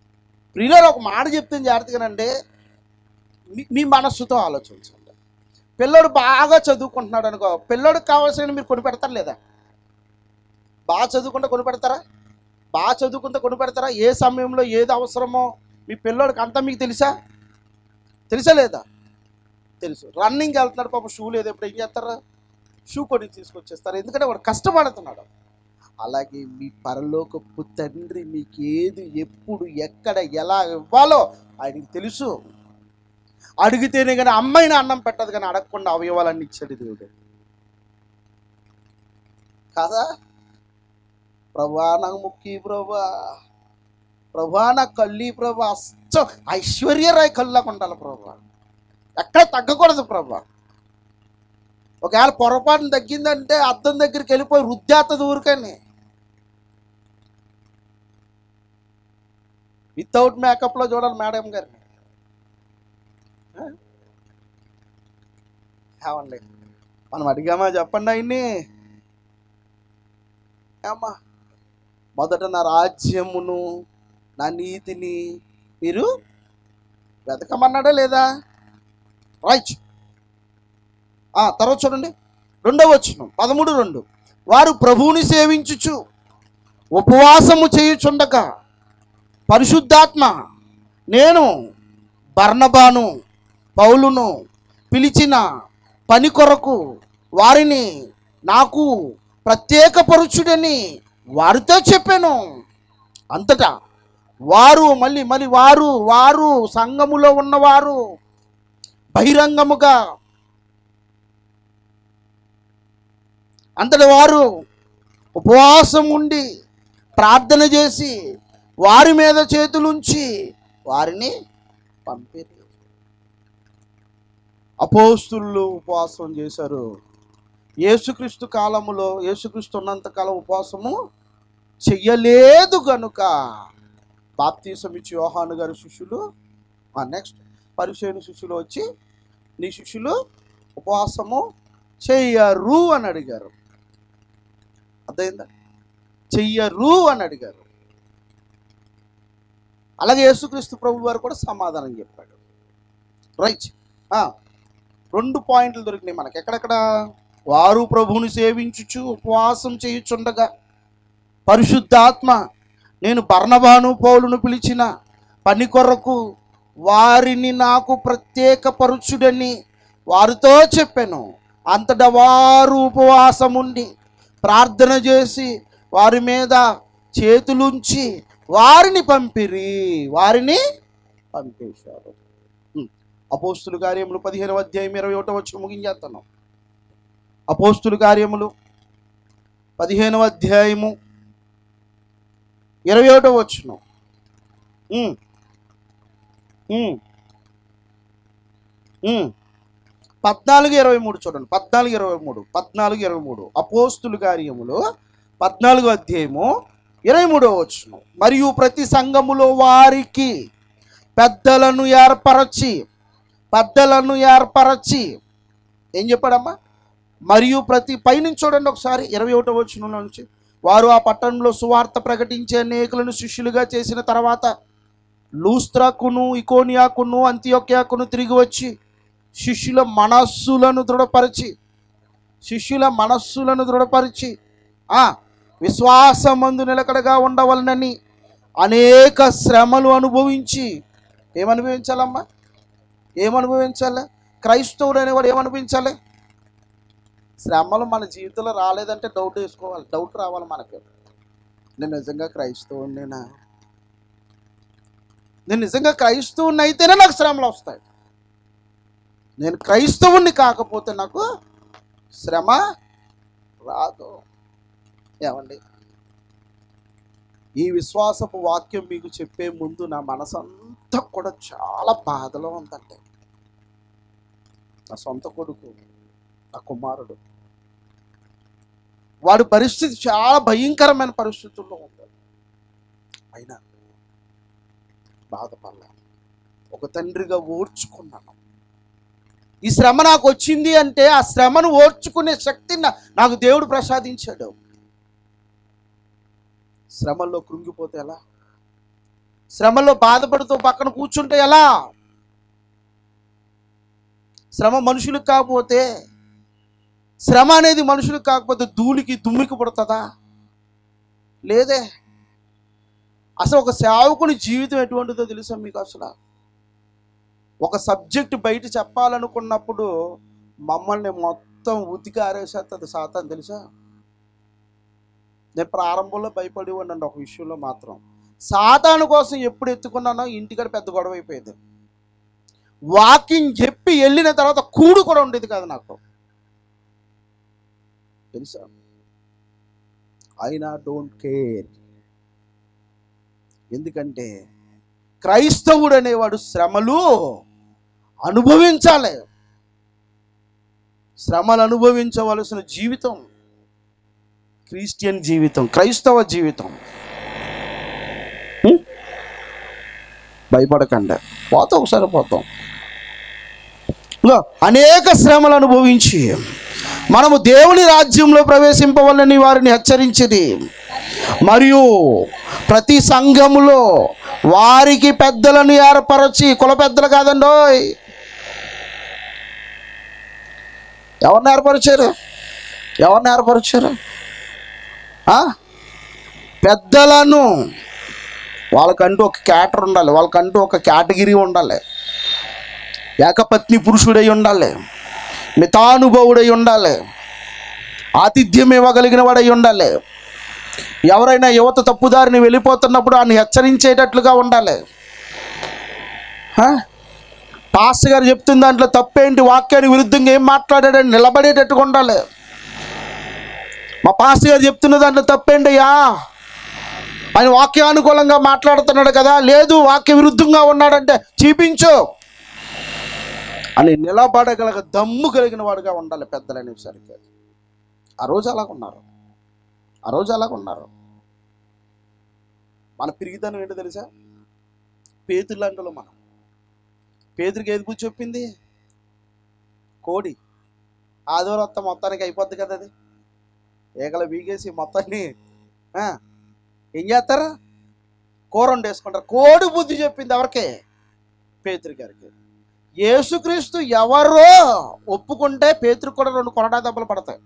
Speaker 1: ప్రియులలో ఒక మాట చెప్తే జాగ్రత్తగానంటే మీ మీ మనస్సుతో ఆలోచించండి పిల్లడు బాగా చదువుకుంటున్నాడు అనుకో పిల్లడికి కావాల్సిన మీరు కొని పెడతారు లేదా బాగా చదువుకుంటే కొని పెడతారా బాగా చదువుకుంటే కొని పెడతారా ఏ సమయంలో ఏది అవసరమో మీ పిల్లోడికి అంతా మీకు తెలుసా తెలుసా లేదా తెలుసు రన్నింగ్ వెళ్తున్నాడు పాప షూ లేదు ఎప్పుడు ఏం చేస్తారా షూ కొని తీసుకొచ్చేస్తారు ఎందుకంటే వాడు కష్టపడుతున్నాడు అలాగే మీ పరలోకపు తండ్రి మీకు ఏది ఎప్పుడు ఎక్కడ ఎలా ఇవ్వాలో ఆయనకి తెలుసు అడిగితేనే కానీ అమ్మాయిని అన్నం పెట్టదు కానీ అడగకుండా అవయవాలన్నీ ఇచ్చాడు దేవుడు కాదా ప్రభా నాకు ముక్కి ప్రభా ప్రభా నాకు కళ్ళి ప్రభా అచ్చం ఐశ్వర్యరాయ్ కళ్ళకు ఉండాలి ప్రభా ఎక్కడ తగ్గకూడదు ప్రభా ఒకవేళ పొరపాటున తగ్గిందంటే అద్దం దగ్గరికి వెళ్ళిపోయి రుద్దేస్తుంది ఊరికని వితౌట్ మేకప్లో చూడాలి మేడం గారిని ఆ? ఏమండి మనం అడిగామా చెప్పండి ఆయన్ని ఏమ్మా మొదట నా రాజ్యమును నా నీతిని మీరు వెతకమన్నాడా లేదా రైట్ ఆ, తర్వాత చూడండి రెండవ వచ్చిన పదమూడు రెండు వారు ప్రభువుని సేవించుచు ఉపవాసము చేయుచుండగా పరిశుద్ధాత్మ నేను బర్ణబాను పౌలును పిలిచిన పని కొరకు వారిని నాకు ప్రత్యేకపరుచుడని వారితో చెప్పాను అంతటా వారు మళ్ళీ మళ్ళీ వారు వారు సంఘములో ఉన్నవారు బహిరంగముగా అంతటి వారు ఉపవాసం ఉండి ప్రార్థన చేసి వారి మీద చేతులుంచి వారిని పంపిరి అపోస్తులు ఉపవాసం చేశారు యేసుక్రీస్తు కాలములో యేసుక్రీస్తు ఉన్నంత కాలం ఉపవాసము చెయ్యలేదు గనుక బాప్తీసం ఇచ్చి యోహాను గారి శిష్యులు నెక్స్ట్ పరిచయని శిష్యులు వచ్చి నీ శిష్యులు ఉపవాసము చెయ్యరు అని అడిగారు అర్థమైందా చెయ్యరు అని అడిగారు అలాగే యేసుక్రీస్తు ప్రభు వారు కూడా సమాధానం చెప్పాడు రైట్ ఆ, రెండు పాయింట్లు దొరికినాయి మనకి ఎక్కడెక్కడ వారు ప్రభువుని సేవించుచు ఉపవాసం చేయుచుండగా పరిశుద్ధాత్మ నేను బర్ణబాను పౌలును పిలిచిన పని కొరకు వారిని నాకు ప్రత్యేక పరుచుడని వారితో చెప్పాను అంతటా వారు ఉపవాసం ఉండి ప్రార్థన చేసి వారి మీద చేతులుంచి వారిని పంపిరి వారిని పంపేశారు ఉం. అపోస్తుల కార్యములు పదిహేను అధ్యాయం ఇరవై ఒకటో వచ్చి ముగించేస్తున్నాం అపోస్తుల కార్యములు పదిహేనవ అధ్యాయము ఇరవై ఒకటో వచ్చును పద్నాలుగు ఇరవై మూడు చూడండి పద్నాలుగు ఇరవై మూడు పద్నాలుగు ఇరవై మూడు అపోస్తుల కార్యములు పద్నాలుగు అధ్యాయము ఇరవై మూడో వచ్చును మరియు ప్రతి సంఘములో వారికి పెద్దలను ఏర్పరచి పెద్దలను ఏర్పరచి ఏం చెప్పాడమ్మా మరియు ప్రతి పైనుంచి చూడండి ఒకసారి ఇరవై ఒకటో వచ్చిన నుంచి వారు ఆ పట్టణంలో సువార్త ప్రకటించే అనేకులను శిష్యులుగా చేసిన తర్వాత లూస్త్రాకును ఇకోనియాకును అంత్యోక్యాకును తిరిగి వచ్చి శిష్యుల మనస్సులను దృఢపరిచి శిష్యుల మనస్సులను దృఢపరిచి ఆ విశ్వాసమందు నిలకడగా ఉండవలనని అనేక శ్రమలు అనుభవించి ఏమనుభవించాలమ్మా ఏమనుభవించాలి క్రైస్తవుడు అనేవాడు ఏమనుభవించాలి శ్రమలు మన జీవితంలో రాలేదంటే డౌట్ వేసుకోవాలి డౌట్ రావాలి మనకి నేను నిజంగా క్రైస్తవుడినేనా నేను నిజంగా క్రైస్తవుని అయితేనే నాకు శ్రమలు వస్తాయి నేను క్రైస్తవుణ్ణి కాకపోతే నాకు శ్రమ రాదు ఏమండి ఈ విశ్వాసపు వాక్యం మీకు చెప్పే ముందు నా మనసంతా కూడా చాలా బాధలో ఉందండి నా సొంత కొడుకు నా కుమారుడు వాడి పరిస్థితి చాలా భయంకరమైన పరిస్థితుల్లో ఉంది అయినా బాధపడలే ఒక తండ్రిగా ఓర్చుకున్నాను ఈ శ్రమ నాకు వచ్చింది అంటే ఆ శ్రమను ఓర్చుకునే శక్తిని నా- నాకు దేవుడు ప్రసాదించాడు శ్రమల్లో కృంగిపోతే ఎలా శ్రమల్లో బాధపడుతూ పక్కన కూర్చుంటే ఎలా శ్రమ మనుషులకు కాకపోతే శ్రమ అనేది మనుషులకు కాకపోతే ధూళికి దుమ్మికి పుడుతుందా లేదే అసలు ఒక సేవకుని జీవితం ఎటువంటిదో తెలుసా మీకు అసలు ఒక సబ్జెక్ట్ బయట చెప్పాలనుకున్నప్పుడు మమ్మల్ని మొత్తం ఉతికి ఆరేసేస్తుంది సాతాన్ తెలుసా నేను ప్రారంభంలో భయపడి ఉండండి ఒక విషయంలో మాత్రం సాతాను కోసం ఎప్పుడు ఎత్తుకున్నానో ఇంటికాడ పెద్ద గొడవ అయిపోయేది వాకింగ్ చెప్పి వెళ్ళిన తర్వాత కూడు కూడా ఉండేది కాదు నాకు తెలుసా అయినా డోంట్ కేర్ ఎందుకంటే క్రైస్తవుడు అనేవాడు శ్రమలు అనుభవించాలి శ్రమలు అనుభవించవలసిన జీవితం క్రిస్టియన్ జీవితం క్రైస్తవ జీవితం హ్మ్? భయపడకండి పోతాం ఒకసారి పోతాం ఇదిగో, అనేక శ్రమలు అనుభవించి మనము దేవుని రాజ్యంలో ప్రవేశింపవలని వారిని హెచ్చరించింది మరియు ప్రతి సంఘములో వారికి పెద్దలను ఏర్పరచి కుల పెద్దలు కాదండోయ్ ఎవరిని ఏర్పరిచారు ఎవరిని ఏర్పరిచారు ఆ? పెద్దలను వాళ్ళకంటూ ఒక క్యాటర్ ఉండాలి వాళ్ళకంటూ ఒక కేటగిరీ ఉండాలి ఏకపత్ని పురుషుడై ఉండాలి మితానుభవుడై ఉండాలి ఆతిథ్యం ఇవ్వగలిగిన వాడై ఉండాలి ఎవరైనా యువత తప్పుదారిని వెళ్ళిపోతున్నప్పుడు ఆయన హెచ్చరించేటట్లుగా ఉండాలి హ? పాస్టర్ గారు చెప్తున్న దాంట్లో తప్పేంటి వాక్యానికి విరుద్ధంగా ఏం మాట్లాడాడని నిలబడేటట్టుగా ఉండాలి మా పాస్టర్ గారు చెప్తున్న దాంట్లో తప్పేంటి అయ్యా ఆయన వాక్యానుకూలంగా మాట్లాడుతున్నాడు కదా లేదు వాక్య విరుద్ధంగా ఉన్నాడంటే చూపించు అని నిలబడగలగ దమ్ము కలిగిన వాడుగా ఉండాలి పెద్దలు అనేసరికి ఆ రోజు అలాగ ఉన్నారు ఆ రోజు అలాగ ఉన్నారు మన పిరిగితనం ఏంటో తెలుసా పేతులు లాంటి మనం పేదరికి ఏది బుద్ధి చెప్పింది కోడి ఆదివారం వస్తా మొత్తానికి అయిపోద్ది కదా అది ఏకల బీగేసి మొత్తాన్ని ఆ, ఏం చేస్తారు కూర వండేసుకుంటారు కోడి బుద్ధి చెప్పింది ఎవరికి పేతురు గారికి యేసుక్రీస్తు ఎవరో ఒప్పుకుంటే పేతురు కూడా రెండు కొరడా దెబ్బలు పడతాయి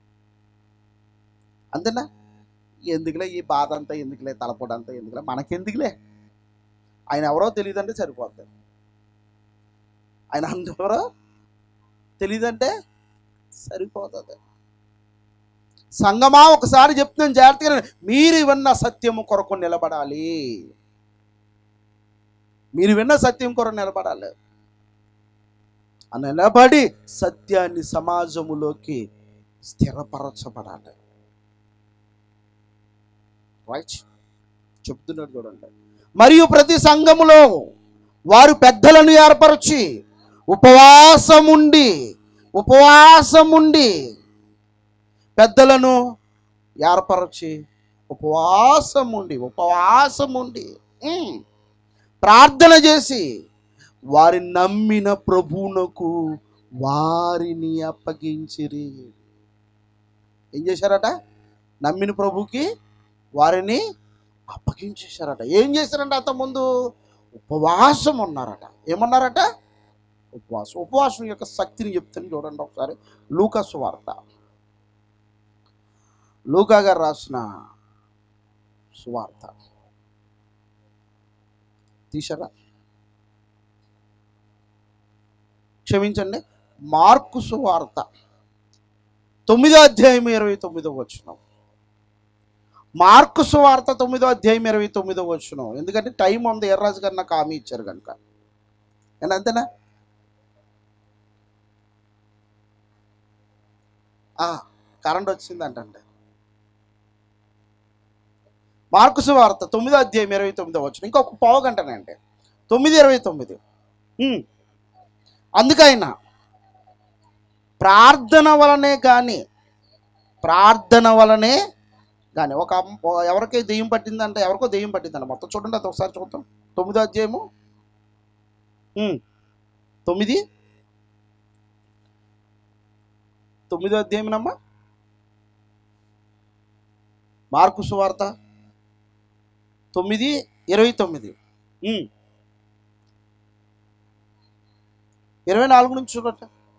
Speaker 1: అంతేనా ఎందుకులే ఈ బాధ అంతా ఎందుకులే తలపోటు అంతా ఎందుకులే మనకెందుకులే ఆయన ఎవరో తెలియదంటే సరిపోద్ది ఆయన అందరో తెలియదంటే సరిపోతుంది సంగమా ఒకసారి చెప్తున్నాను జాగ్రత్తగా వినండి. మీరు విన్న సత్యము కొరకు నిలబడాలి మీరు విన్న సత్యం కొరకు నిలబడాలి ఆ నిలబడి సత్యాన్ని సమాజములోకి స్థిరపరచబడాలి రైట్ చెప్తున్నాడు చూడండి మరియు ప్రతి సంఘములో వారు పెద్దలను ఏర్పరచి ఉపవాసముండి ఉపవాసముండి పెద్దలను ఏర్పరచి ఉపవాసముండి ఉపవాసముండి ఉమ్, ప్రార్థన చేసి వారి నమ్మిన ప్రభువునకు వారిని అప్పగించిరి ఏం చేశారట నమ్మిన ప్రభుకి వారిని అప్పగించేశారట ఏం చేశారంట అంత ముందు ఉపవాసం ఉన్నారట ఏమన్నారట ఉపవాసం ఉపవాసం యొక్క శక్తిని చెప్తాను చూడండి ఒకసారి లూకస్ వార్త లూకా గారు రాసిన సువార్త తీసారా క్షమించండి మార్కు సువార్త తొమ్మిదో అధ్యాయం ఇరవై తొమ్మిదో వచ్చినాం మార్కు సువార్త తొమ్మిదో అధ్యాయం ఇరవై తొమ్మిదో వచ్చినాం ఎందుకంటే టైం ఉంది ఎర్రాజు గారు నాకు హామీ ఇచ్చారు కనుక నేను అంతేనా ఆ, కరెంట్ వచ్చిందంటండి మార్కు సువార్త తొమ్మిదో అధ్యాయం ఇరవై తొమ్మిదో వచ్చిన ఇంకొక పావు గంటనండి తొమ్మిది ఇరవై తొమ్మిది ఉమ్. అందుకైనా ప్రార్థన వలనే కానీ ప్రార్థన వలనే కానీ ఒక అమ్మ- ఓ- ఎవరికి దెయ్యం పట్టిందంటే ఎవరికో దెయ్యం పట్టిందంట మొత్తం చూడండి అది ఒకసారి చూద్దాం తొమ్మిదో అధ్యాయము ఉమ్. తొమ్మిది తొమ్మిదో అధ్యాయమేనమ్మా మార్కు సువార్త తొమ్మిది ఇరవై తొమ్మిది ఉమ్. ఇరవై నాలుగు నుంచి చూడట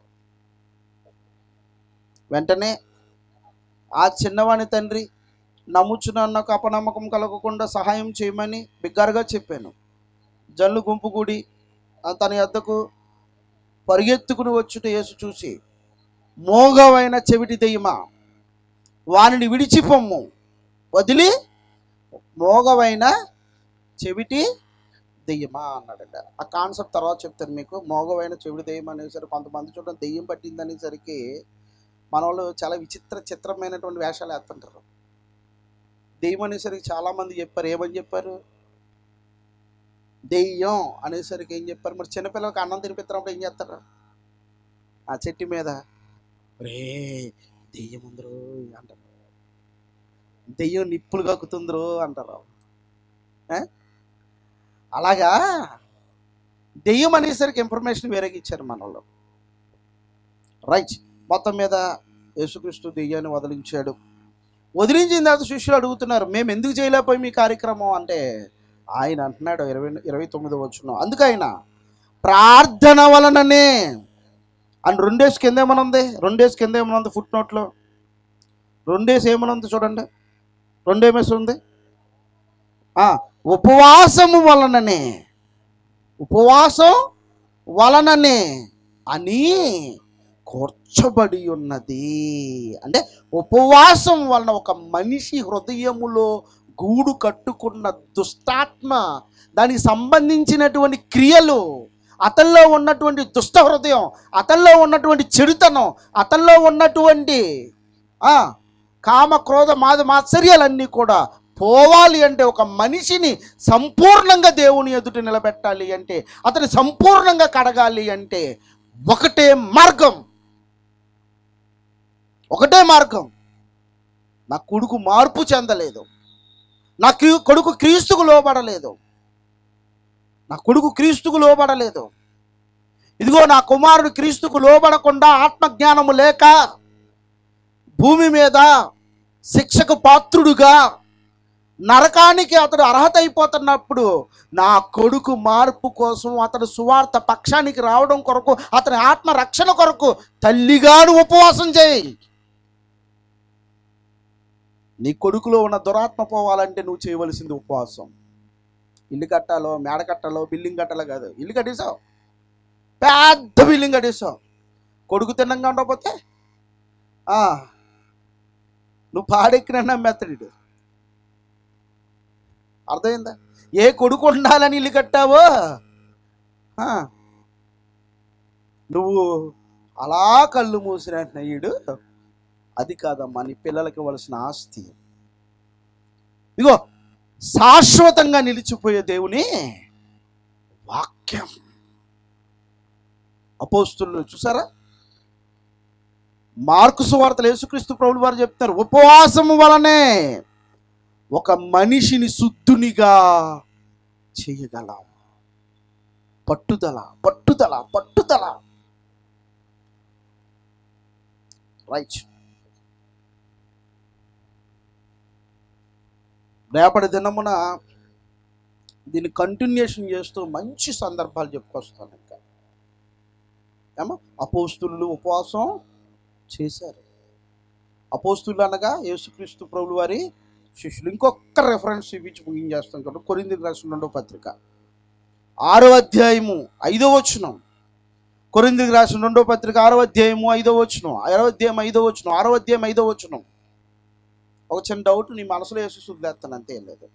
Speaker 1: వెంటనే ఆ చిన్నవాని తండ్రి నమ్ముచున్నకు అపనమ్మకం కలగకుండా సహాయం చేయమని బిగ్గారుగా చెప్పాను జల్లు గుంపు కూడి ఆ తన యొద్దకు పరిగెత్తుకుని వచ్చుట యేసు చూసి మోగవైన చెవిటి దెయ్యమా వానిని విడిచిపొమ్ము వదిలి మోగవైన చెవిటి దెయ్యమా అన్నాడట ఆ కాన్సెప్ట్ తర్వాత చెప్తాను మీకు మోగవైన చెవిటి దెయ్యం అనేసరికి కొంతమంది చూడడం దెయ్యం పట్టింది అనేసరికి మన వాళ్ళు చాలా విచిత్ర చిత్రమైనటువంటి వేషాలు వేస్తుంటారు దెయ్యం అనేసరికి చాలామంది చెప్పారు ఏమని చెప్పారు దెయ్యం అనేసరికి ఏం చెప్పారు మరి చిన్నపిల్లలకి అన్నం తినిపిస్తున్నప్పుడు ఏం చేస్తారు ఆ చెట్టు మీద రే దెయ్యం ఉందరు అంటారు దెయ్యం నిప్పులు కక్కుతుందరు అంటారు ఏ? అలాగా దెయ్యం అనేసరికి ఇన్ఫర్మేషన్ వేరేగా ఇచ్చారు మన వాళ్ళు రైట్ మొత్తం మీద యేసుక్రీస్తు దెయ్యాన్ని వదిలించాడు వదిలించిన తర్వాత శిష్యులు అడుగుతున్నారు మేము ఎందుకు చేయలేకపోయి మీ కార్యక్రమం అంటే ఆయన అంటున్నాడు ఇరవై ఇరవై తొమ్మిది వచ్చిన అందుకు ఆయన ప్రార్థన వలననే అని రెండేసి కింద ఏమైనా ఉంది రెండేసి కింద ఏమైనా ఉంది ఫుట్ నోట్లో రెండేసి ఏమైనా ఉంది చూడండి రెండేమేసి ఉంది ఆ, ఉపవాసము వలననే ఉపవాసం వలననే అని కూర్చబడి ఉన్నది అంటే ఉపవాసం వలన ఒక మనిషి హృదయములో గూడు కట్టుకున్న దుష్టాత్మ దానికి సంబంధించినటువంటి క్రియలు అతల్లో ఉన్నటువంటి దుష్ట హృదయం అతల్లో ఉన్నటువంటి చెడుతనం అతల్లో ఉన్నటువంటి ఆ, కామ క్రోధ మాద మాత్సర్యాలన్నీ కూడా పోవాలి అంటే ఒక మనిషిని సంపూర్ణంగా దేవుని ఎదుట నిలబెట్టాలి అంటే అతని సంపూర్ణంగా కడగాలి అంటే ఒకటే మార్గం ఒకటే మార్గం నా కొడుకు మార్పు చెందలేదు నా క్రీ- కొడుకు క్రీస్తుకు లోబడలేదు నా కొడుకు క్రీస్తుకు లోబడలేదు ఇదిగో నా కుమారుడు క్రీస్తుకు లోబడకుండా ఆత్మజ్ఞానము లేక భూమి మీద శిక్షకు పాత్రుడుగా నరకానికి అతడు అర్హత అయిపోతున్నప్పుడు నా కొడుకు మార్పు కోసం అతడు సువార్త పక్షానికి రావడం కొరకు అతని ఆత్మ రక్షణ కొరకు తల్లిగాను ఉపవాసం చేయి నీ కొడుకులో ఉన్న దురాత్మ పోవాలంటే నువ్వు చేయవలసింది ఉపవాసం ఇల్లు కట్టాలో మేడ కట్టాలో బిల్డింగ్ కట్టాలో కాదు ఇల్లు కట్టేసావు పెద్ద బిల్డింగ్ కట్టేసావు కొడుకు తిన్నంగా ఉండకపోతే ఆ, నువ్వు పాడెక్కిన మెత్తడి అర్థమైందా ఏ కొడుకు ఉండాలని ఇల్లు కట్టావో ఆ, నువ్వు అలా కళ్ళు మూసిన నయ్యుడు అది కాదమ్మా నీ పిల్లలకి ఇవ్వాల్సిన ఆస్తి ఇదిగో శాశ్వతంగా నిలిచిపోయే దేవుని వాక్యం అపోస్తులు చూసారా మార్కు సువార్తలు యేసుక్రీస్తు ప్రభులు వారు చెప్తారు ఉపవాసము వలనే ఒక మనిషిని శుద్ధునిగా చేయగలం పట్టుదల పట్టుదల పట్టుదల రైట్ రేపటి దినమున దీన్ని కంటిన్యూషన్ చేస్తూ మంచి సందర్భాలు చెప్పుకొస్తాను ఇంకా ఏమో అపోస్తులు ఉపవాసం చేశారు అపోస్తులు అనగా యేసుక్రీస్తు ప్రభులు వారి శిష్యులు ఇంకొక రెఫరెన్స్ ఇప్పించి ముగించేస్తాం కదా కొరిందికి రాసిన రెండో పత్రిక ఆరో అధ్యాయము ఐదో వచనం కొరిందికి రాసిన రెండో పత్రిక ఆరో అధ్యాయము ఐదో వచనం ఆరో అధ్యాయం ఐదో వచనం ఆరో అధ్యాయం ఐదో వచనం ఒక చిన్న డౌట్ నీ మనసులో వేసి శుద్ధేస్తాను అంతే ఏం లేదు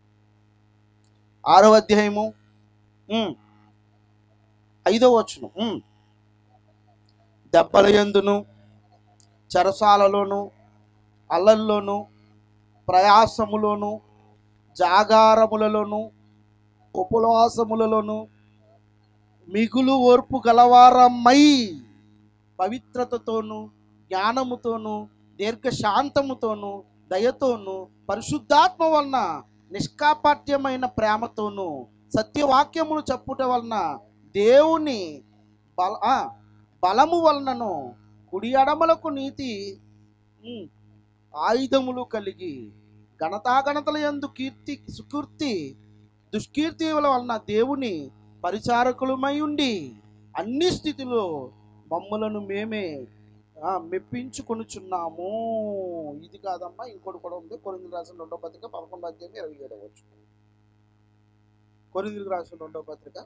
Speaker 1: ఆరో అధ్యాయము ఉమ్, ఐదో వచనం ఉమ్. దెబ్బల ఎందును చెరసాలలోను అల్లల్లోను ప్రయాసములోను జాగారములలోను ఉపవాసములలోను మిగులు ఓర్పు గలవారమై పవిత్రతతోను జ్ఞానముతోను దీర్ఘశాంతముతోను దయతోను పరిశుద్ధాత్మ వలన నిష్కాపాట్యమైన ప్రేమతోను సత్యవాక్యమును చెప్పుట వలన దేవుని బల ఆ, బలము వలనను కుడి అడమలకు నీతి ఉమ్, ఆయుధములు కలిగి ఘనతాఘనతల యందు కీర్తి సుకీర్తి దుష్కీర్తి వలన దేవుని పరిచారకులమై ఉండి అన్ని స్థితిలో మమ్మలను మేమే ఆ, మెప్పించుకొనుచున్నాము ఇది కాదమ్మా ఇంకోటి కూడా ఉంది కొరిందులు రాసిన రెండో పత్రిక పదకొండో అధ్యాయం ఇరవై ఏడవ వచ్చు కొరిందులకు రాసిన రెండో పత్రిక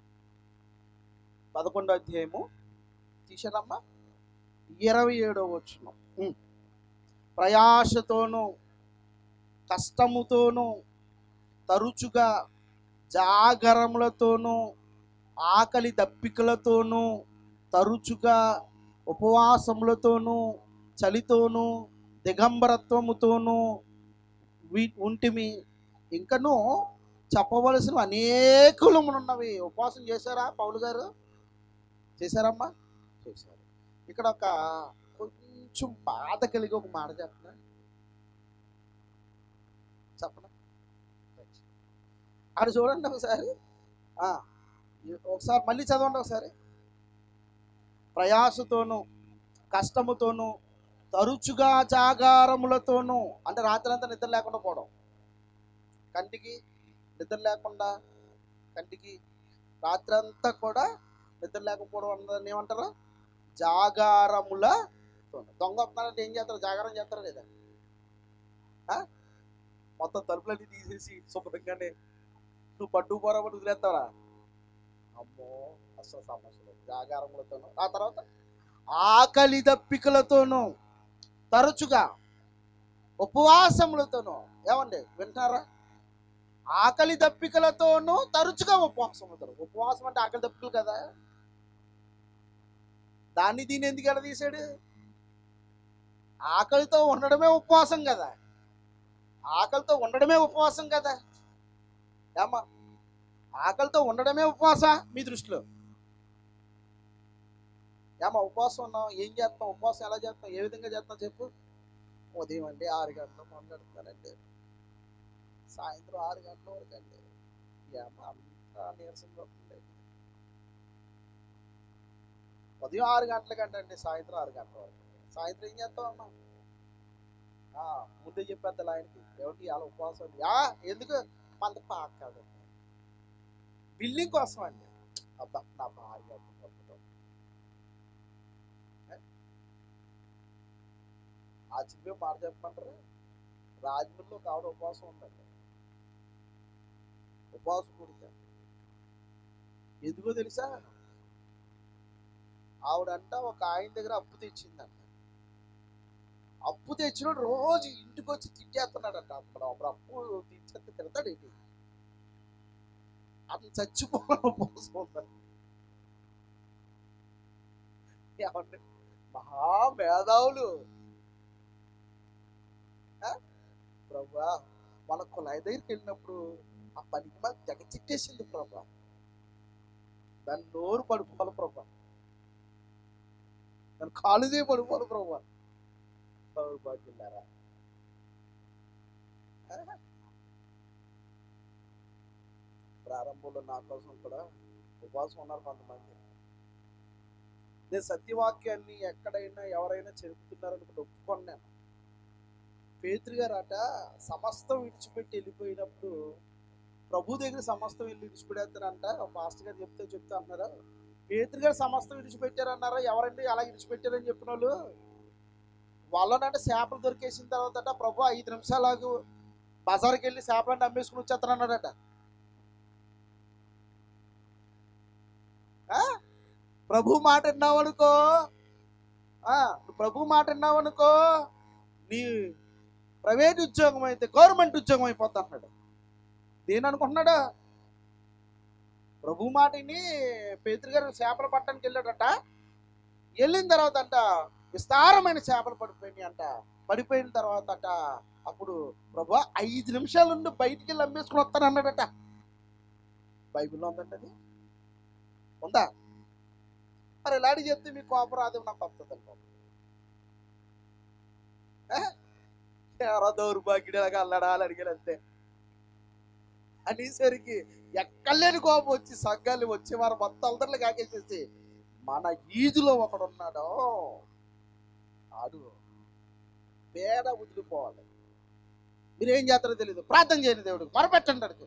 Speaker 1: పదకొండో అధ్యాయము తీసారమ్మా ఇరవై ఏడవ వచ్చును ప్రయాసతోనూ కష్టముతోనూ తరచుగా జాగరములతోనూ ఆకలి దప్పికలతోనూ తరచుగా ఉపవాసములతోనూ చలితోనూ దిగంబరత్వముతోనూ వీ ఉంటిమి ఇంకనూ చెప్పవలసిన అనేకులు ఉన్నవి ఉపవాసం చేశారా పౌలు గారు చేశారమ్మా చేశారు ఇక్కడ ఒక కొంచెం బాధ కలిగి ఒక మాట చెప్పనా చెప్పనా అక్కడ చూడండి ఒకసారి ఆ, ఒకసారి మళ్ళీ చదవండి ఒకసారి ప్రయాసతోనూ కష్టముతోనూ తరచుగా జాగారములతోనూ అంటే రాత్రి అంతా నిద్ర లేకుండా పోవడం కంటికి నిద్ర లేకుండా కంటికి రాత్రి అంతా కూడా నిద్ర లేకపోవడం అన్నదాన్ని ఏమంటారు జాగారముల దొంగ వస్తున్నారంటే ఏం చేస్తారు జాగారం చేస్తారా లేదా ఆ? మొత్తం తలుపులన్నీ తీసేసి శుభ్రంగానే నువ్వు పట్టు పోరాబట్టి వదిలేస్తావా అమ్మో అసలు సమస్యలు జాగారములతోనూ ఆ తర్వాత ఆకలి దప్పికలతోనూ తరచుగా ఉపవాసములతోనూ ఏమండి వింటారా ఆకలి దప్పికలతోనూ తరచుగా ఉపవాసం అవుతారు ఉపవాసం అంటే ఆకలి దప్పికలు కదా దాన్ని దీన్ని ఎందుకు ఎడ తీసాడు ఆకలితో ఉండడమే ఉపవాసం కదా ఆకలితో ఉండడమే ఉపవాసం కదా ఏమ్మా ఆకలితో ఉండడమే ఉపవాస మీ దృష్టిలో ఏమా ఉపవాసం ఉన్నాం ఏం చేస్తాం ఉపవాసం ఎలా చేస్తాం ఏ విధంగా చేస్తాం చెప్పు ఉదయం అండి ఆరు గంటలు మొదలెడతానండి సాయంత్రం ఆరు గంటల వరకు అండి ఏమా అంతా నీరసంగా ఉంటుంది ఉదయం ఆరు గంటల కంటే అండి సాయంత్రం ఆరు గంటల వరకు సాయంత్రం ఏం చేస్తాం అమ్మా ఆ, ముందే చెప్పేద్దాం ఆయనకి ఏమిటి అలా ఉపవాసం ఉంది. ఆ, ఎందుకు మంద పాక కాదు బిల్డింగ్ కోసం అండి అబ్బా నా భార్య అడ్డుపడతాం ఆ చిన్న మాట చెప్పమంటారు రాజమండ్రిలో ఒక ఆవిడ ఉపవాసం ఉందండి ఉపవాసం కుడితే ఎందుకో తెలుసా ఆవిడంట ఒక ఆయన దగ్గర అప్పు తెచ్చిందంట అప్పు తెచ్చిన రోజు ఇంటికి వచ్చి తిట్టేస్తున్నాడంట అప్పుడు అప్పుడు అప్పు తీర్చేస్తే తిడతాడు ఏంటి అతను చచ్చిపోవడం ఉపవాసం ఉందండి ఏమండి మహా మేధావులు ఆ? ప్రభా మన కులాయి దగ్గరికి వెళ్ళినప్పుడు ఆ పనికి మాకు జగ చిట్టేసింది ప్రభా దాని నోరు పడిపోవాలి ప్రభా దాని కాలుదే పడిపోవాలి ప్రభా బాగున్నారా ప్రారంభంలో నా కోసం కూడా ఉపవాసం ఉన్నారు కొంతమంది నేను సత్యవాక్యాన్ని ఎక్కడైనా ఎవరైనా చెరుపుతున్నారనుకుంటే ఒప్పుకోను నేను పేతురు గారు అట సమస్తం విడిచిపెట్టి వెళ్ళిపోయినప్పుడు ప్రభు దగ్గర సమస్తం వెళ్ళి విడిచిపెడతారంట మాస్టర్ గారు చెప్తే చెప్తా అన్నారా పేతురు గారు సమస్తం విడిచిపెట్టారన్నారా ఎవరండి అలా విడిచిపెట్టారని చెప్పిన వాళ్ళు వాళ్ళనంటే చేపలు దొరికేసిన తర్వాత అట ప్రభు ఐదు నిమిషాలకు బజార్కి వెళ్ళి చేపలను అమ్మేసుకుని వచ్చేస్తానన్నాడట ఆ? ప్రభు మాట విన్నావనుకో ఆ, నువ్వు ప్రభు మాట విన్నావనుకో నీ ప్రైవేట్ ఉద్యోగం అయితే గవర్నమెంట్ ఉద్యోగం అయిపోద్ది అన్నాడు దేని అనుకుంటున్నాడు ప్రభు మాటని పేతురు గారు చేపలు పట్టడానికి వెళ్ళాడట వెళ్ళిన తర్వాత అంట విస్తారమైన చేపలు పడిపోయినాయి అంట పడిపోయిన తర్వాత అట అప్పుడు ప్రభు ఐదు నిమిషాల నుండి బయటికి వెళ్ళి అమ్మేసుకుని వస్తాను అన్నాడట బైబిల్లో ఉందండి అది ఉందా మరి ఇలాంటి చెప్తే మీ కోపరాధం నాకు వస్తుంది అనుకో ఎవరో దౌర్భాగ్యుడిలాగా అల్లడా అని అడిగాడు అంతే అనేసరికి ఎక్కలేని కోపం వచ్చి సంఘాలు వచ్చి వారు మొత్తం అందరిలో కాకేసేసి మన ఈదులో ఒకడున్నాడో ఆడు పేడ వదిలిపోవాలి మీరేం చేస్తారో తెలియదు ప్రార్థన చేయని దేవుడికి మొరపెట్టండి అడిగి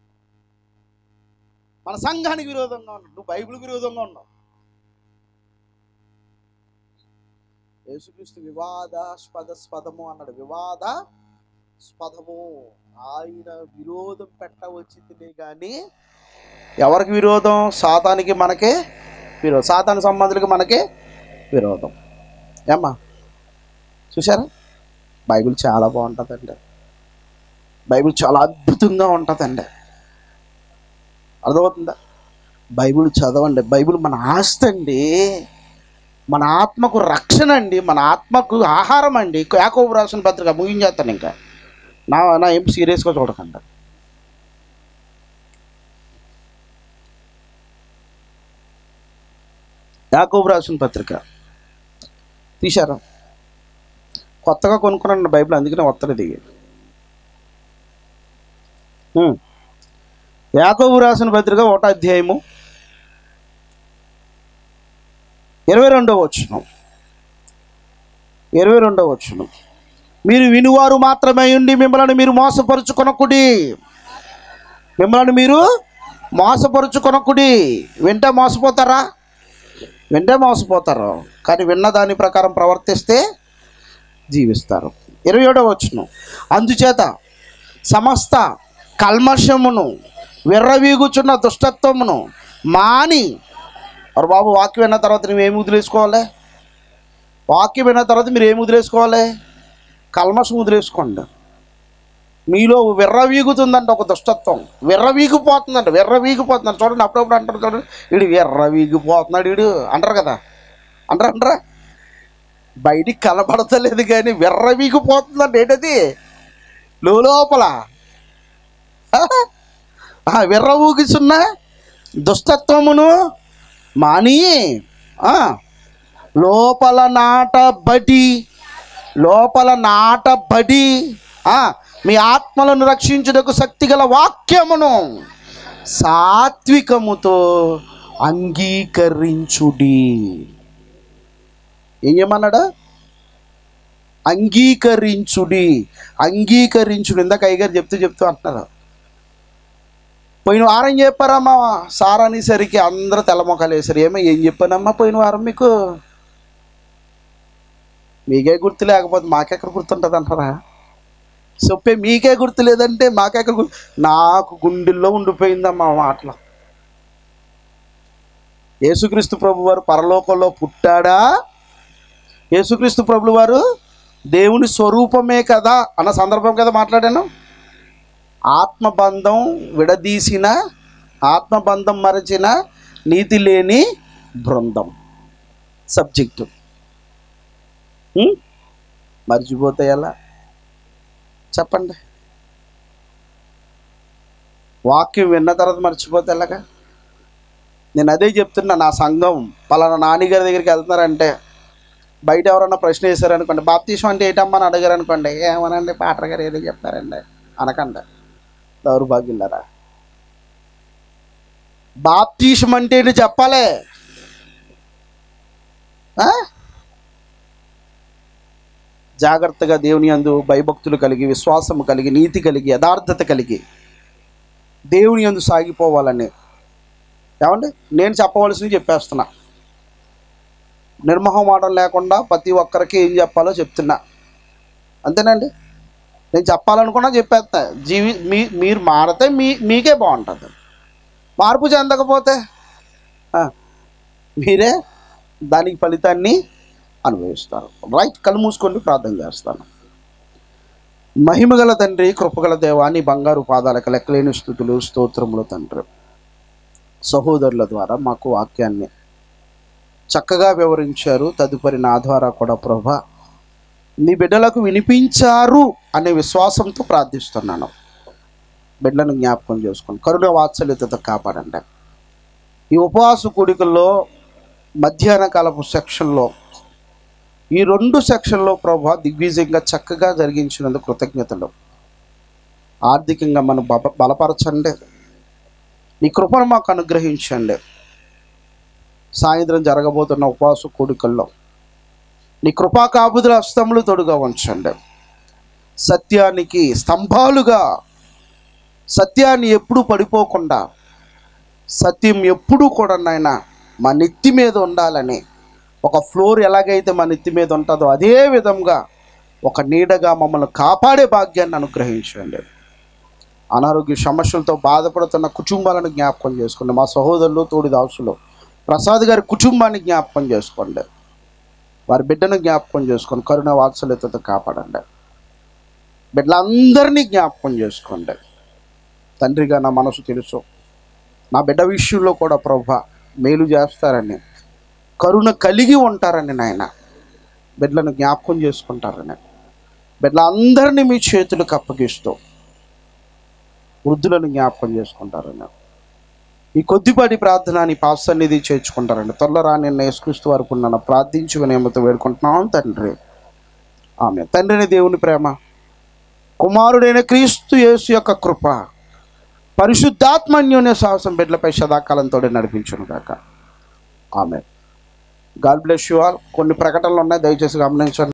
Speaker 1: మన సంఘానికి విరోధంగా ఉన్నాడు నువ్వు బైబిల్ విరోధంగా ఉన్నావు యేసుక్రీస్తు వివాదాస్పద స్పదము అన్నాడు వివాద స్పదము ఆయన విరోధం పెట్ట వచ్చిందినే కానీ ఎవరికి విరోధం సాతానికి మనకే విరోధం సాతాను సంబంధులకి మనకే విరోధం ఏమ్మా చూసారా బైబిల్ చాలా బాగుంటుందండి బైబిల్ చాలా అద్భుతంగా ఉంటుందండి అర్థమవుతుందా బైబిల్ చదవండి బైబిల్ మన ఆస్తి అండి మన ఆత్మకు రక్షణ అండి మన ఆత్మకు ఆహారం అండి యాకోబు రాసిన పత్రిక ముగించేస్తాను ఇంకా నా నా ఏం సీరియస్గా చూడకండి యాకోబు రాసిన పత్రిక తీశారా కొత్తగా కొనుక్కున్నాను బైబిల్ అందుకనే వస్తలేదు ఇది ఉమ్. యాకోబు రాసిన పత్రిక ఒకటో అధ్యాయము ఇరవై రెండవ వచ్చును ఇరవై రెండవ వచ్చును మీరు వినువారు మాత్రమే ఉండి మిమ్మల్ని మీరు మోసపరుచుకొనకుడి మిమ్మల్ని మీరు మోసపరుచుకొనకుడి వింటే మోసపోతారా వింటే మోసపోతారు కానీ విన్న దాని ప్రకారం ప్రవర్తిస్తే జీవిస్తారు ఇరవై ఏడవ వచ్చును అందుచేత సమస్త కల్మషమును విర్రవీగుచున్న దుష్టత్వమును మాని మరి బాబు వాక్యం విన్న తర్వాత నువ్వు ఏమి వదిలేసుకోవాలి వాక్యం విన్న తర్వాత మీరు ఏమి వదిలేసుకోవాలి కల్మషం వదిలేసుకోండి మీలో విర్రవీగుతుందంట ఒక దుష్టత్వం విర్రవీగిపోతుందంట విర్రవీగిపోతుందంట చూడండి అప్పుడప్పుడు అంటారు చూడండి వీడు విర్రవీగిపోతున్నాడు వీడు అంటారు కదా అంటారా అంటారా బయటికి కనబడతలేదు కానీ విర్రవీగిపోతుందంట ఏంటది లోపల విర్రవూగిస్తున్న దుష్టత్వమును మాని ఆ, లోపల నాటబడి లోపల నాటబడి ఆ, మీ ఆత్మలను రక్షించుటకు శక్తిగల వాక్యమును సాత్వికముతో అంగీకరించుడి ఏం చేయమన్నాడా అంగీకరించుడి అంగీకరించుడు ఇందాక అయ్యగారు చెప్తూ చెప్తూ అంటున్నారు పోయిన వారం చెప్పారమ్మా సార్ అనేసరికి అందరూ తెల్లమొక్కలు వేసారు ఏమో ఏం చెప్పానమ్మా పోయిన వారం మీకు మీకే గుర్తు లేకపోతే మాకెక్కడ గుర్తుంటుంది అంటారా చెప్పే మీకే గుర్తు లేదంటే మాకెక్కడ గుర్తు నాకు గుండెల్లో ఉండిపోయిందమ్మా ఆ మాటలు యేసుక్రీస్తు ప్రభు వారు పరలోకంలో పుట్టాడా యేసుక్రీస్తు ప్రభులు వారు దేవుని స్వరూపమే కదా అన్న సందర్భం కదా మాట్లాడాను ఆత్మబంధం విడదీసిన ఆత్మబంధం మరచిన నీతి లేని బృందం సబ్జెక్టు ఉం? మర్చిపోతే ఎలా చెప్పండి వాక్యం విన్న తర్వాత మర్చిపోతే ఎలాగా నేను అదే చెప్తున్నా నా సంఘం పలానా నాన్నగారి దగ్గరికి వెళ్తున్నారంటే బయట ఎవరన్నా ప్రశ్న వేశారనుకోండి బాప్తీసం అంటే ఏంటమ్మా అని అడిగారు అనుకోండి ఏమనండి పాటర్ గారు ఏదో చెప్తారండి అనకండి దౌర్భాగ్యులరా బాప్తీసం అంటే ఏంటి చెప్పాలి ఆ? జాగ్రత్తగా దేవుని అందు భయభక్తులు కలిగి విశ్వాసము కలిగి నీతి కలిగి యథార్థత కలిగి దేవుని అందు సాగిపోవాలని ఏమండి నేను చెప్పవలసింది చెప్పేస్తున్నా నిర్మహమాటం లేకుండా ప్రతి ఒక్కరికి ఏం చెప్పాలో చెప్తున్నా అంతేనండి నేను చెప్పాలనుకున్నా చెప్పేస్తా జీవి మీ మీరు మారితే మీ మీకే బాగుంటుంది మార్పు చెందకపోతే ఆ, మీరే దానికి ఫలితాన్ని అనుభవిస్తారు రైట్ కళ్ళు మూసుకొని ప్రార్థన చేస్తాను మహిమగల తండ్రి కృపగల దేవాన్ని బంగారు పాదాలకు లెక్కలేని స్థుతులు స్తోత్రములు తండ్రి సహోదరుల ద్వారా మాకు వాక్యాన్ని చక్కగా వివరించారు తదుపరి నా ద్వారా కూడా ప్రభా నీ బిడ్డలకు వినిపించారు అనే విశ్వాసంతో ప్రార్థిస్తున్నాను బిడ్డలను జ్ఞాపకం చేసుకొని కరుణ వాత్సల్యతతో కాపాడండి ఈ ఉపవాస కూడికల్లో మధ్యాహ్న కాలపు సెక్షన్లో ఈ రెండు సెక్షన్లో ప్రభా దిగ్విజయంగా చక్కగా జరిగించినందుకు కృతజ్ఞతలు ఆర్థికంగా మనం బల బలపరచండి నీ కృపను మాకు అనుగ్రహించండి సాయంత్రం జరగబోతున్న ఉపవాస కూడికల్లో నీ కృపా కాపుదల హస్తములు తొడుగా ఉంచండి సత్యానికి స్తంభాలుగా సత్యాన్ని ఎప్పుడూ పడిపోకుండా సత్యం ఎప్పుడూ కూడా నాయన మా నెత్తి మీద ఉండాలని ఒక ఫ్లోర్ ఎలాగైతే మన ఎత్తి మీద ఉంటుందో అదే విధంగా ఒక నీడగా మమ్మల్ని కాపాడే భాగ్యాన్ని అనుగ్రహించండి అనారోగ్య సమస్యలతో బాధపడుతున్న కుటుంబాలను జ్ఞాపకం చేసుకోండి మా సహోదరులు తోడి దాసులు ప్రసాద్ గారి కుటుంబాన్ని జ్ఞాపకం చేసుకోండి వారి బిడ్డను జ్ఞాపకం చేసుకోండి కరుణ వాత్సల్యతతో కాపాడండి బిడ్డలందరినీ జ్ఞాపకం చేసుకోండి తండ్రిగా నా మనసు తెలుసు నా బిడ్డ విషయంలో కూడా ప్రభా మేలు చేస్తారని కరుణ కలిగి ఉంటారని నాయన బిడ్డలను జ్ఞాపకం చేసుకుంటారని బిడ్డలందరినీ మీ చేతులకు అప్పగిస్తూ వృద్ధులను జ్ఞాపకం చేసుకుంటారని ఈ కొద్దిపాటి ప్రార్థన నీ పాస్ సన్నిధి చేర్చుకుంటారండి త్వరలో నిన్న యేసుక్రీస్తు వరకు నన్ను ప్రార్థించి వినేమతో వేడుకుంటున్నాం తండ్రి ఆమె తండ్రిని దేవుని ప్రేమ కుమారుడైన క్రీస్తు యేసు యొక్క కృప పరిశుద్ధాత్మన్యోన్య సాహసం బిడ్డలపై సదాకాలంతో నడిపించును కాక ఆమె గాడ్ బ్లెస్ యు ఆల్ కొన్ని ప్రకటనలు ఉన్నాయి దయచేసి గమనించండి